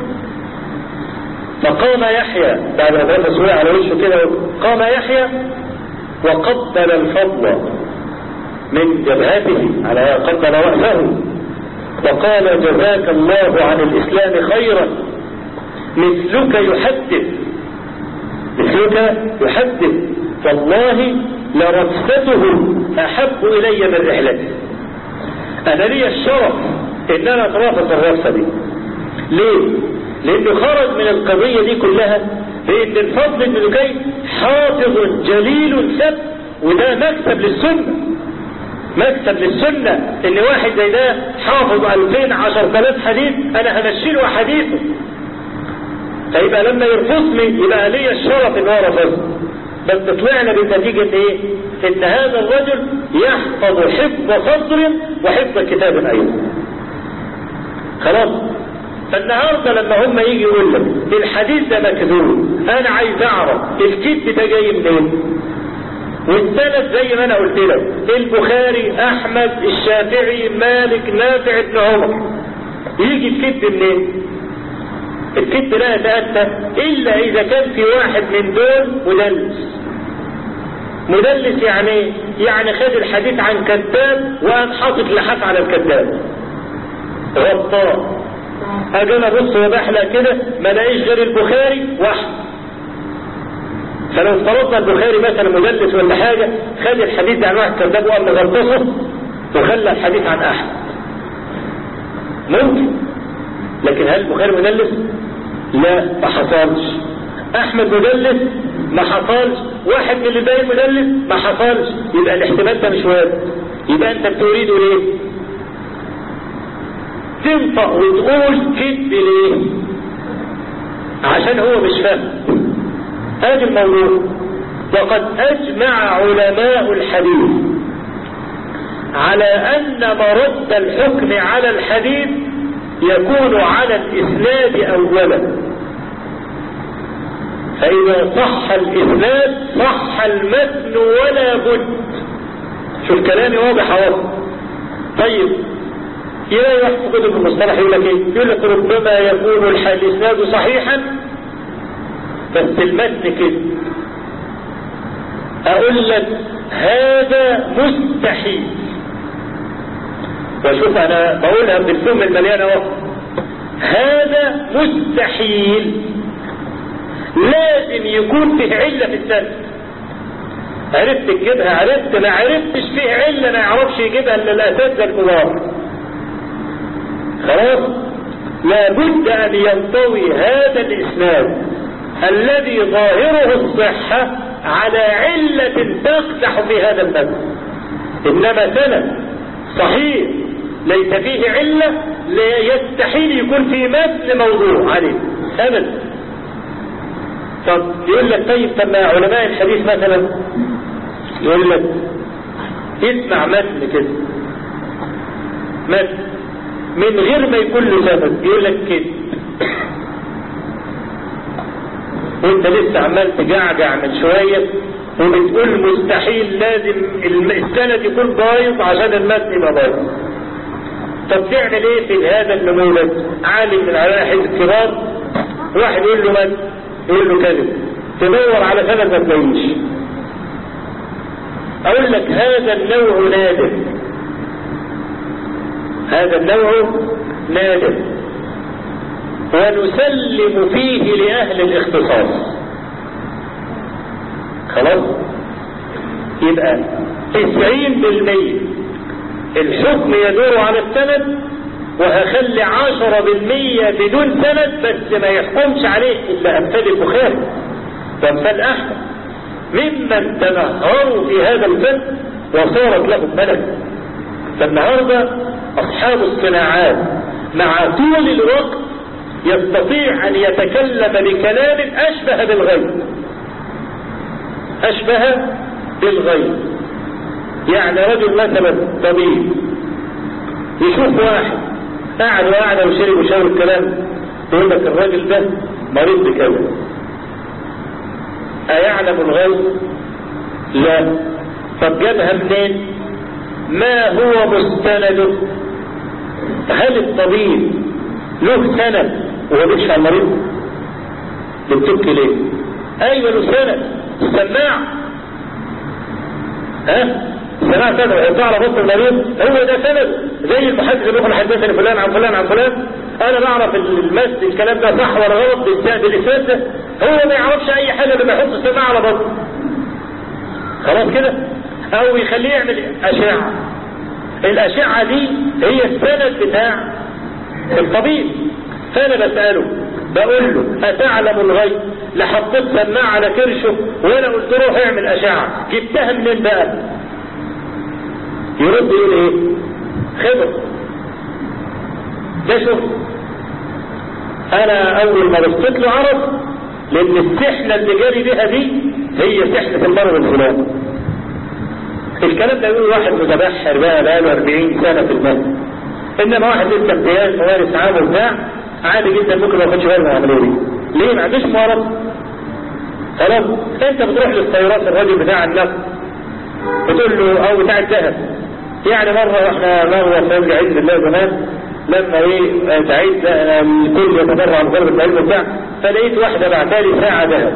فقام يحيى بعد ما نفس وقع على وشه كده قام يحيى وقبل الفضل من جبهته على قدر رأسه وقال جزاك الله عن الإسلام خيرا مثلك يحدث مثلك يحدث والله لرفته أحب إلي من رحلتي أنا لي الشرف إن أنا أترافق الرفة دي ليه؟ لأنه خرج من القضية دي كلها بأن الفضل بن دكين حافظ جليل سب وده مكسب للسنة مكسب للسنة ان واحد زي ده حافظ 2000 10000 حديث انا همشي له حديثه فيبقى لما يرفضني يبقى لي الشرف ان هو رفضني بس طلعنا بالنتيجة ايه ان هذا الرجل يحفظ حفظ صدر وحفظ كتاب ايضا خلاص فالنهاردة لما هم يجي يقول لك الحديث ده مكذوب انا عايز اعرف الكذب ده جاي منين والسند زي ما انا قلت لك البخاري احمد الشافعي مالك نافع ابن عمر يجي الكذب منين الكذب لا يتأتى الا اذا كان في واحد من دول مدلس مدلس يعني ايه؟ يعني خد الحديث عن كذاب وقام حاطط لحاف على الكذاب غطاه اجي انا ابص وبحلق كده ما الاقيش غير البخاري واحد فلو افترضنا البخاري مثلا مدلس ولا حاجه خد الحديث عن واحد كذاب وقام مغطسه وخلى الحديث عن احد ممكن لكن هل البخاري مدلس؟ لا ما حصلش احمد مدلس ما حصلش واحد من اللي باقي مدلس ما حصلش يبقى الاحتمال ده مش وارد يبقى انت بتريده ليه؟ تنطق وتقول كذب ليه عشان هو مش فاهم هذا الموضوع وقد اجمع علماء الحديث على ان مرد الحكم على الحديث يكون على الاسناد اولا فاذا صح الاسناد صح المتن ولا بد شوف كلامي واضح اهو طيب يلاقي واحد في كتب المصطلح يقول لك ايه؟ يقول لك ربما يكون الاسناد صحيحا بس المتن كده اقول لك هذا مستحيل وشوف انا بقولها بالفم المليانه اهو هذا مستحيل لازم يكون فيه علة في السنة عرفت تجيبها عرفت ما عرفتش فيه علة ما يعرفش يجيبها الا الاساتذة الكبار خلاص لابد ان ينطوي هذا الاسناد الذي ظاهره الصحة على علة تقدح في هذا الباب انما سند صحيح ليس فيه علة لا يستحيل يكون في متن موضوع عليه ابدا طب يقول لك طيب طب ما علماء الحديث مثلا يقول لك اسمع متن كده متن من غير ما يكون له سبب يقول لك كده وانت لسه عمال تجعجع من شوية وبتقول مستحيل لازم السند يكون بايظ عشان المتن يبقى بايظ طب تعمل ايه في هذا النموذج عالم من علماء الحديث الكبار واحد يقول له متن يقول له كذب تدور على سند ما تلاقيش اقول لك هذا النوع نادر هذا النوع نادر ونسلم فيه لأهل الاختصاص خلاص يبقى تسعين بالمية الحكم يدور على السند وهخلي عشرة بالمية بدون سند بس ما يحكمش عليه إلا أمثال البخاري وأمثال أحمد ممن تنهروا في هذا الفن وصارت لهم ملك فالنهارده أصحاب الصناعات مع طول الوقت يستطيع أن يتكلم بكلام أشبه بالغيب أشبه بالغيب يعني رجل مثلا طبيب يشوف واحد قاعد وقاعد وشرب وشاور الكلام يقول لك الراجل ده مريض بكذا أيعلم الغيب؟ لا طب جابها منين؟ ما هو مستنده؟ هل الطبيب له سند وهو بيشفع المريض؟ بتبكي ليه؟ ايوه له سند سماع ها سمعت هذا ويحطها على بطن المريض هو ده سند زي المحدث اللي يقول حدثني فلان عن فلان عن فلان انا بعرف المس الكلام ده صح ولا غلط بالاسناد ده هو ما يعرفش اي حاجه لما يحط السماعه على بطن خلاص كده او يخليه يعمل اشعه الاشعه دي هي السند بتاع الطبيب فانا بساله بقول له اتعلم الغيب لحطيت سماعه على كرشه وانا قلت له اعمل اشعه جبتها منين بقى يرد يقول ايه خبر ده شوف انا اول ما بصيت له عرف لان السحنه اللي جاري بيها دي هي سحنه المرض الفلاني الكلام ده يقول واحد متبحر بقى بقاله 40 سنه في المال انما واحد لسه امتياز وارث عام وبتاع عادي جدا ممكن ما ياخدش باله من العمليه دي ليه ما عندوش مرض خلاص انت بتروح للسيارات الراجل بتاع النقل بتقول له او بتاع الذهب يعني مرة احنا مرة في عيد الله زمان لما ايه تعيد الكل يتبرع عن طلبة العلم بتاع فلقيت واحدة بعتالي ساعة ذهب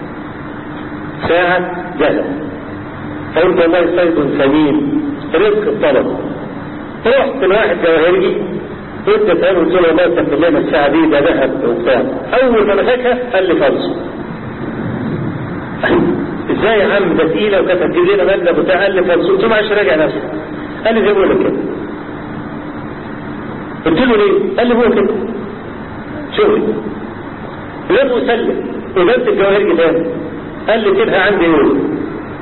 ساعة ذهب فقلت والله صيد ثمين رزق الطلب رحت لواحد جواهرجي قلت اساله قلت له والله كان لنا الساعة دي ده ذهب وبتاع أول ما مسكها قال لي فلس ازاي يا عم ده تقيلة وكانت هتجيب لنا مبلغ بتاع قال لي فلس قلت له معلش راجع نفسك قال لي زي ما بقول لك كده قلت له ليه؟ قال لي هو كده شوفي لم اسلم وجبت الجواهر تاني قال لي سيبها عندي يوم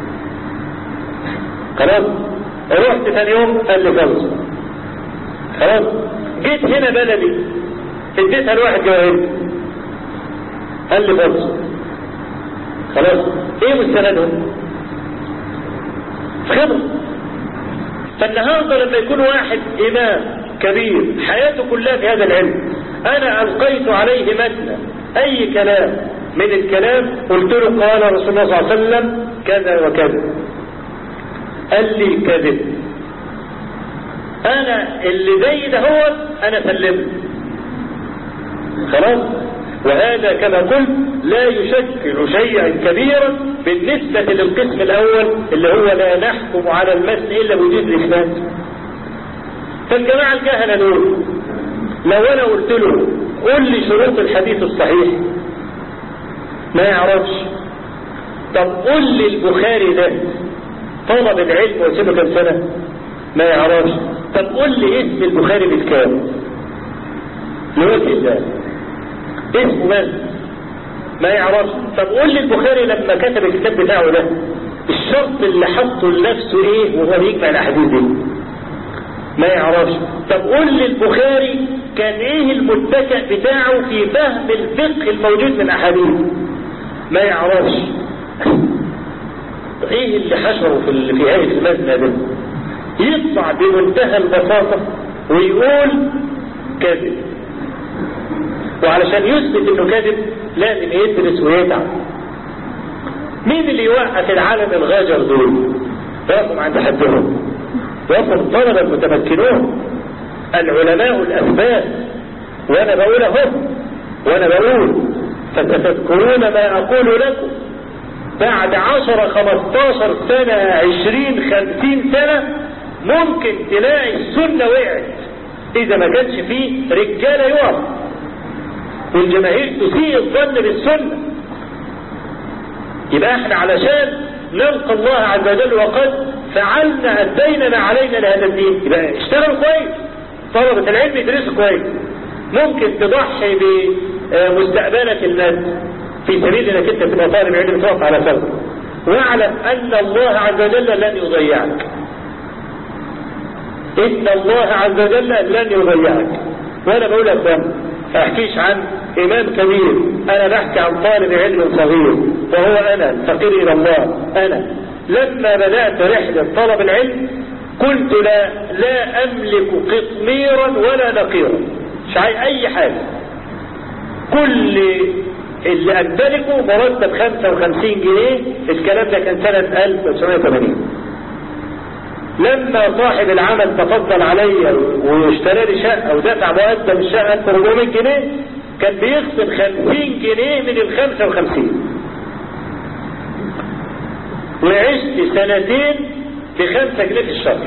خلاص رحت ثاني يوم قال لي خلص خلاص جيت هنا بلدي اديتها لواحد جواهر قال لي خلص خلاص ايه مستندهم؟ خبر فالنهارده لما يكون واحد امام كبير حياته كلها في هذا العلم انا القيت عليه متنا اي كلام من الكلام قلت له قال رسول الله صلى الله عليه وسلم كذا وكذا قال لي كذب انا اللي زي ده هو انا سلمت خلاص وهذا كما قلت لا يشكل شيئا كبيرا بالنسبة للقسم الأول اللي هو لا نحكم على المتن إلا بوجود الإثبات فالجماعة الكهنة دول لو أنا قلت له قول لي شروط الحديث الصحيح ما يعرفش طب قول لي البخاري ده طلب العلم وسيبه كم سنة ما يعرفش طب قول لي اسم البخاري بالكام لوجه الله اسمه من ما يعرفش طب قول لي البخاري لما كتب الكتاب بتاعه ده الشرط اللي حطه لنفسه ايه وهو بيجمع الاحاديث دي ما يعرفش طب قول لي البخاري كان ايه المتكئ بتاعه في فهم الفقه الموجود من احاديث ما يعرفش ايه اللي حشره في في هذه المبنى ده يطلع بمنتهى البساطة ويقول كذب وعلشان يثبت انه كذب لازم يدرس ويتعب مين اللي يوقف العالم الغاجر دول يقفوا عند حدهم يقفوا الطلبة المتمكنون العلماء الأثبات وأنا بقول أهو وأنا بقول فستذكرون ما أقول لكم بعد عشرة خمستاشر سنة عشرين خمسين سنة ممكن تلاقي السنة وقعت إذا ما كانش فيه رجالة يقف والجماهير تسيء الظن بالسنة يبقى احنا علشان نلقى الله عز وجل وقد فعلنا أدينا ما علينا لهذا الدين يبقى اشتغلوا كويس طلبة العلم يدرسوا كويس ممكن تضحي بمستقبلك المادي في سبيل انك انت تبقى طالب علم توقف على فرض واعلم ان الله عز وجل لن يضيعك ان الله عز وجل لن يضيعك وانا بقول لك احكيش عن امام كبير انا بحكي عن طالب علم صغير وهو انا الفقير الى الله انا لما بدأت رحلة طلب العلم قلت لا لا املك قطميرا ولا نقيرا مش عايز اي حاجة كل اللي امتلكه مرتب 55 جنيه الكلام ده كان سنة 1980 لما صاحب العمل تفضل عليا واشترى لي شقه ودفع مقدم الشقه 1400 جنيه كان بيخصم 50 جنيه من ال 55 وعشت سنتين بخمسة جنيه في الشهر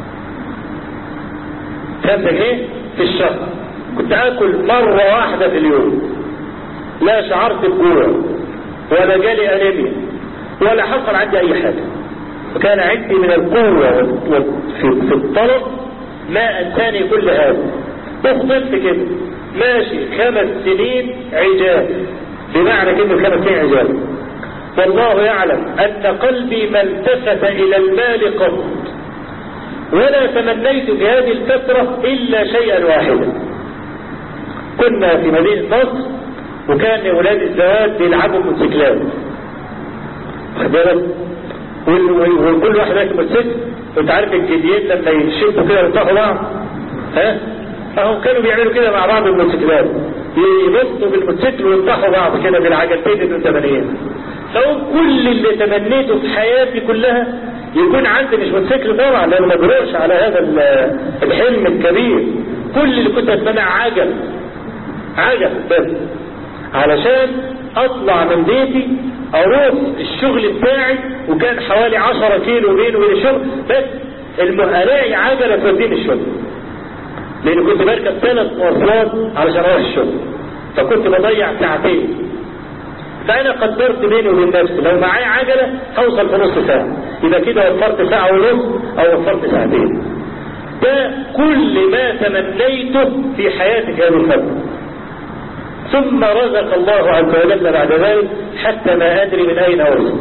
خمسة جنيه في الشهر كنت اكل مرة واحدة في اليوم لا شعرت بجوع ولا جالي انيميا ولا حصل عندي اي حاجة وكان عندي من القوة في, في الطلب ما انساني كل هذا وفضلت كده ماشي خمس سنين عجاب بمعنى كلمة خمس سنين عجاب والله يعلم أن قلبي ما التفت إلى المال قط ولا تمنيت في هذه الفترة إلا شيئا واحدا كنا في مدينة مصر وكان أولاد الزواج بيلعبوا موتوسيكلات واخد بالك وكل واحد راكب موتوسيكل وانت عارف الجديين لما يشدوا كده ويطلعوا بعض ها فهم كانوا بيعملوا كده مع بعض الموتوسيكلات يبصوا بالموتوسيكل ويطلعوا بعض كده بالعجلتين الثمانيات لو كل اللي تمنيته في حياتي كلها يكون عندي مش موتوسيكل طبعا لانه ما بروحش على هذا الحلم الكبير كل اللي كنت اتمنى عجل عجل بس علشان اطلع من بيتي اروح الشغل بتاعي وكان حوالي 10 كيلو بيني وبين الشغل بس الاقي عجله توديني الشغل لان كنت بركب ثلاث مواصلات علشان اروح الشغل فكنت بضيع ساعتين فانا قدرت بيني وبين نفسي لو معايا عجله هوصل في نص ساعه يبقى كده وفرت ساعه ونص او وفرت ساعتين ده كل ما تمنيته في حياتي في هذه الفتره ثم رزق الله عز وجل بعد ذلك حتى ما ادري من اين ارزق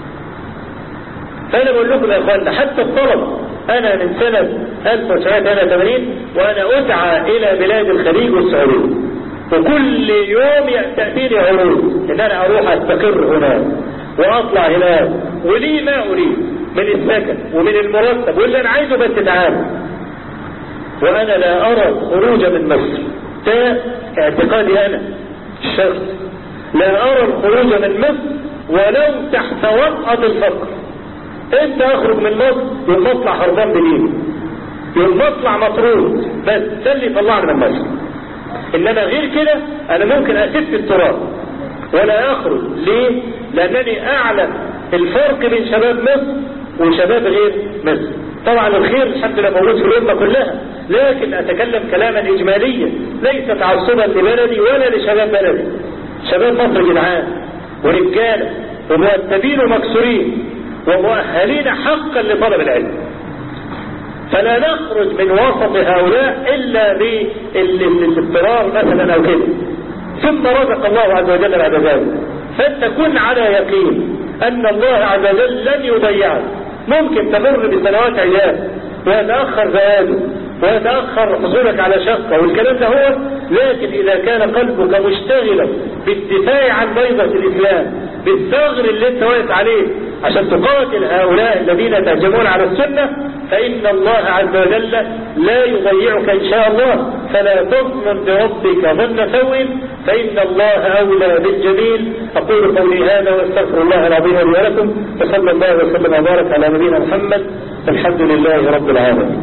فانا بقول لكم يا اخوانا حتى الطلب انا من سنه 1980 وانا اسعى الى بلاد الخليج والسعوديه وكل يوم تأتيني عروض ان انا اروح استقر هناك واطلع هناك ولي ما اريد من السكن ومن المرتب واللي انا عايزه بس تعالى وانا لا ارى الخروج من مصر ده اعتقادي انا الشخص لا ارى الخروج من مصر ولو تحت وطأة الفقر انت اخرج من مصر يوم اطلع هربان بديني يوم اطلع مطرود بس ده اللي يطلعني من مصر انما غير كده انا ممكن اسف التراب ولا اخرج ليه لانني اعلم الفرق بين شباب مصر وشباب غير مصر طبعا الخير الحمد لله موجود في الامه كلها لكن اتكلم كلاما اجماليا ليس تعصبا لبلدي ولا لشباب بلدي شباب مصر جدعان ورجاله ومؤدبين ومكسورين ومؤهلين حقا لطلب العلم فلا نخرج من وسط هؤلاء الا بالاضطرار مثلا او كده ثم رزق الله عز وجل بعد ذلك فانت كن على يقين ان الله عز وجل لن يضيعك ممكن تمر بسنوات عيال ويتاخر زواجك ويتاخر حصولك على شقه والكلام ده هو لكن اذا كان قلبك مشتغلا بالدفاع عن بيضه الاسلام بالثغر اللي انت واقف عليه عشان تقاتل هؤلاء الذين تهجمون على السنة فإن الله عز وجل لا يضيعك إن شاء الله فلا تظن بربك ظن سوء فإن الله أولى بالجميل أقول قولي هذا وأستغفر الله العظيم لي ولكم وصلى الله وسلم وبارك على نبينا محمد الحمد لله رب العالمين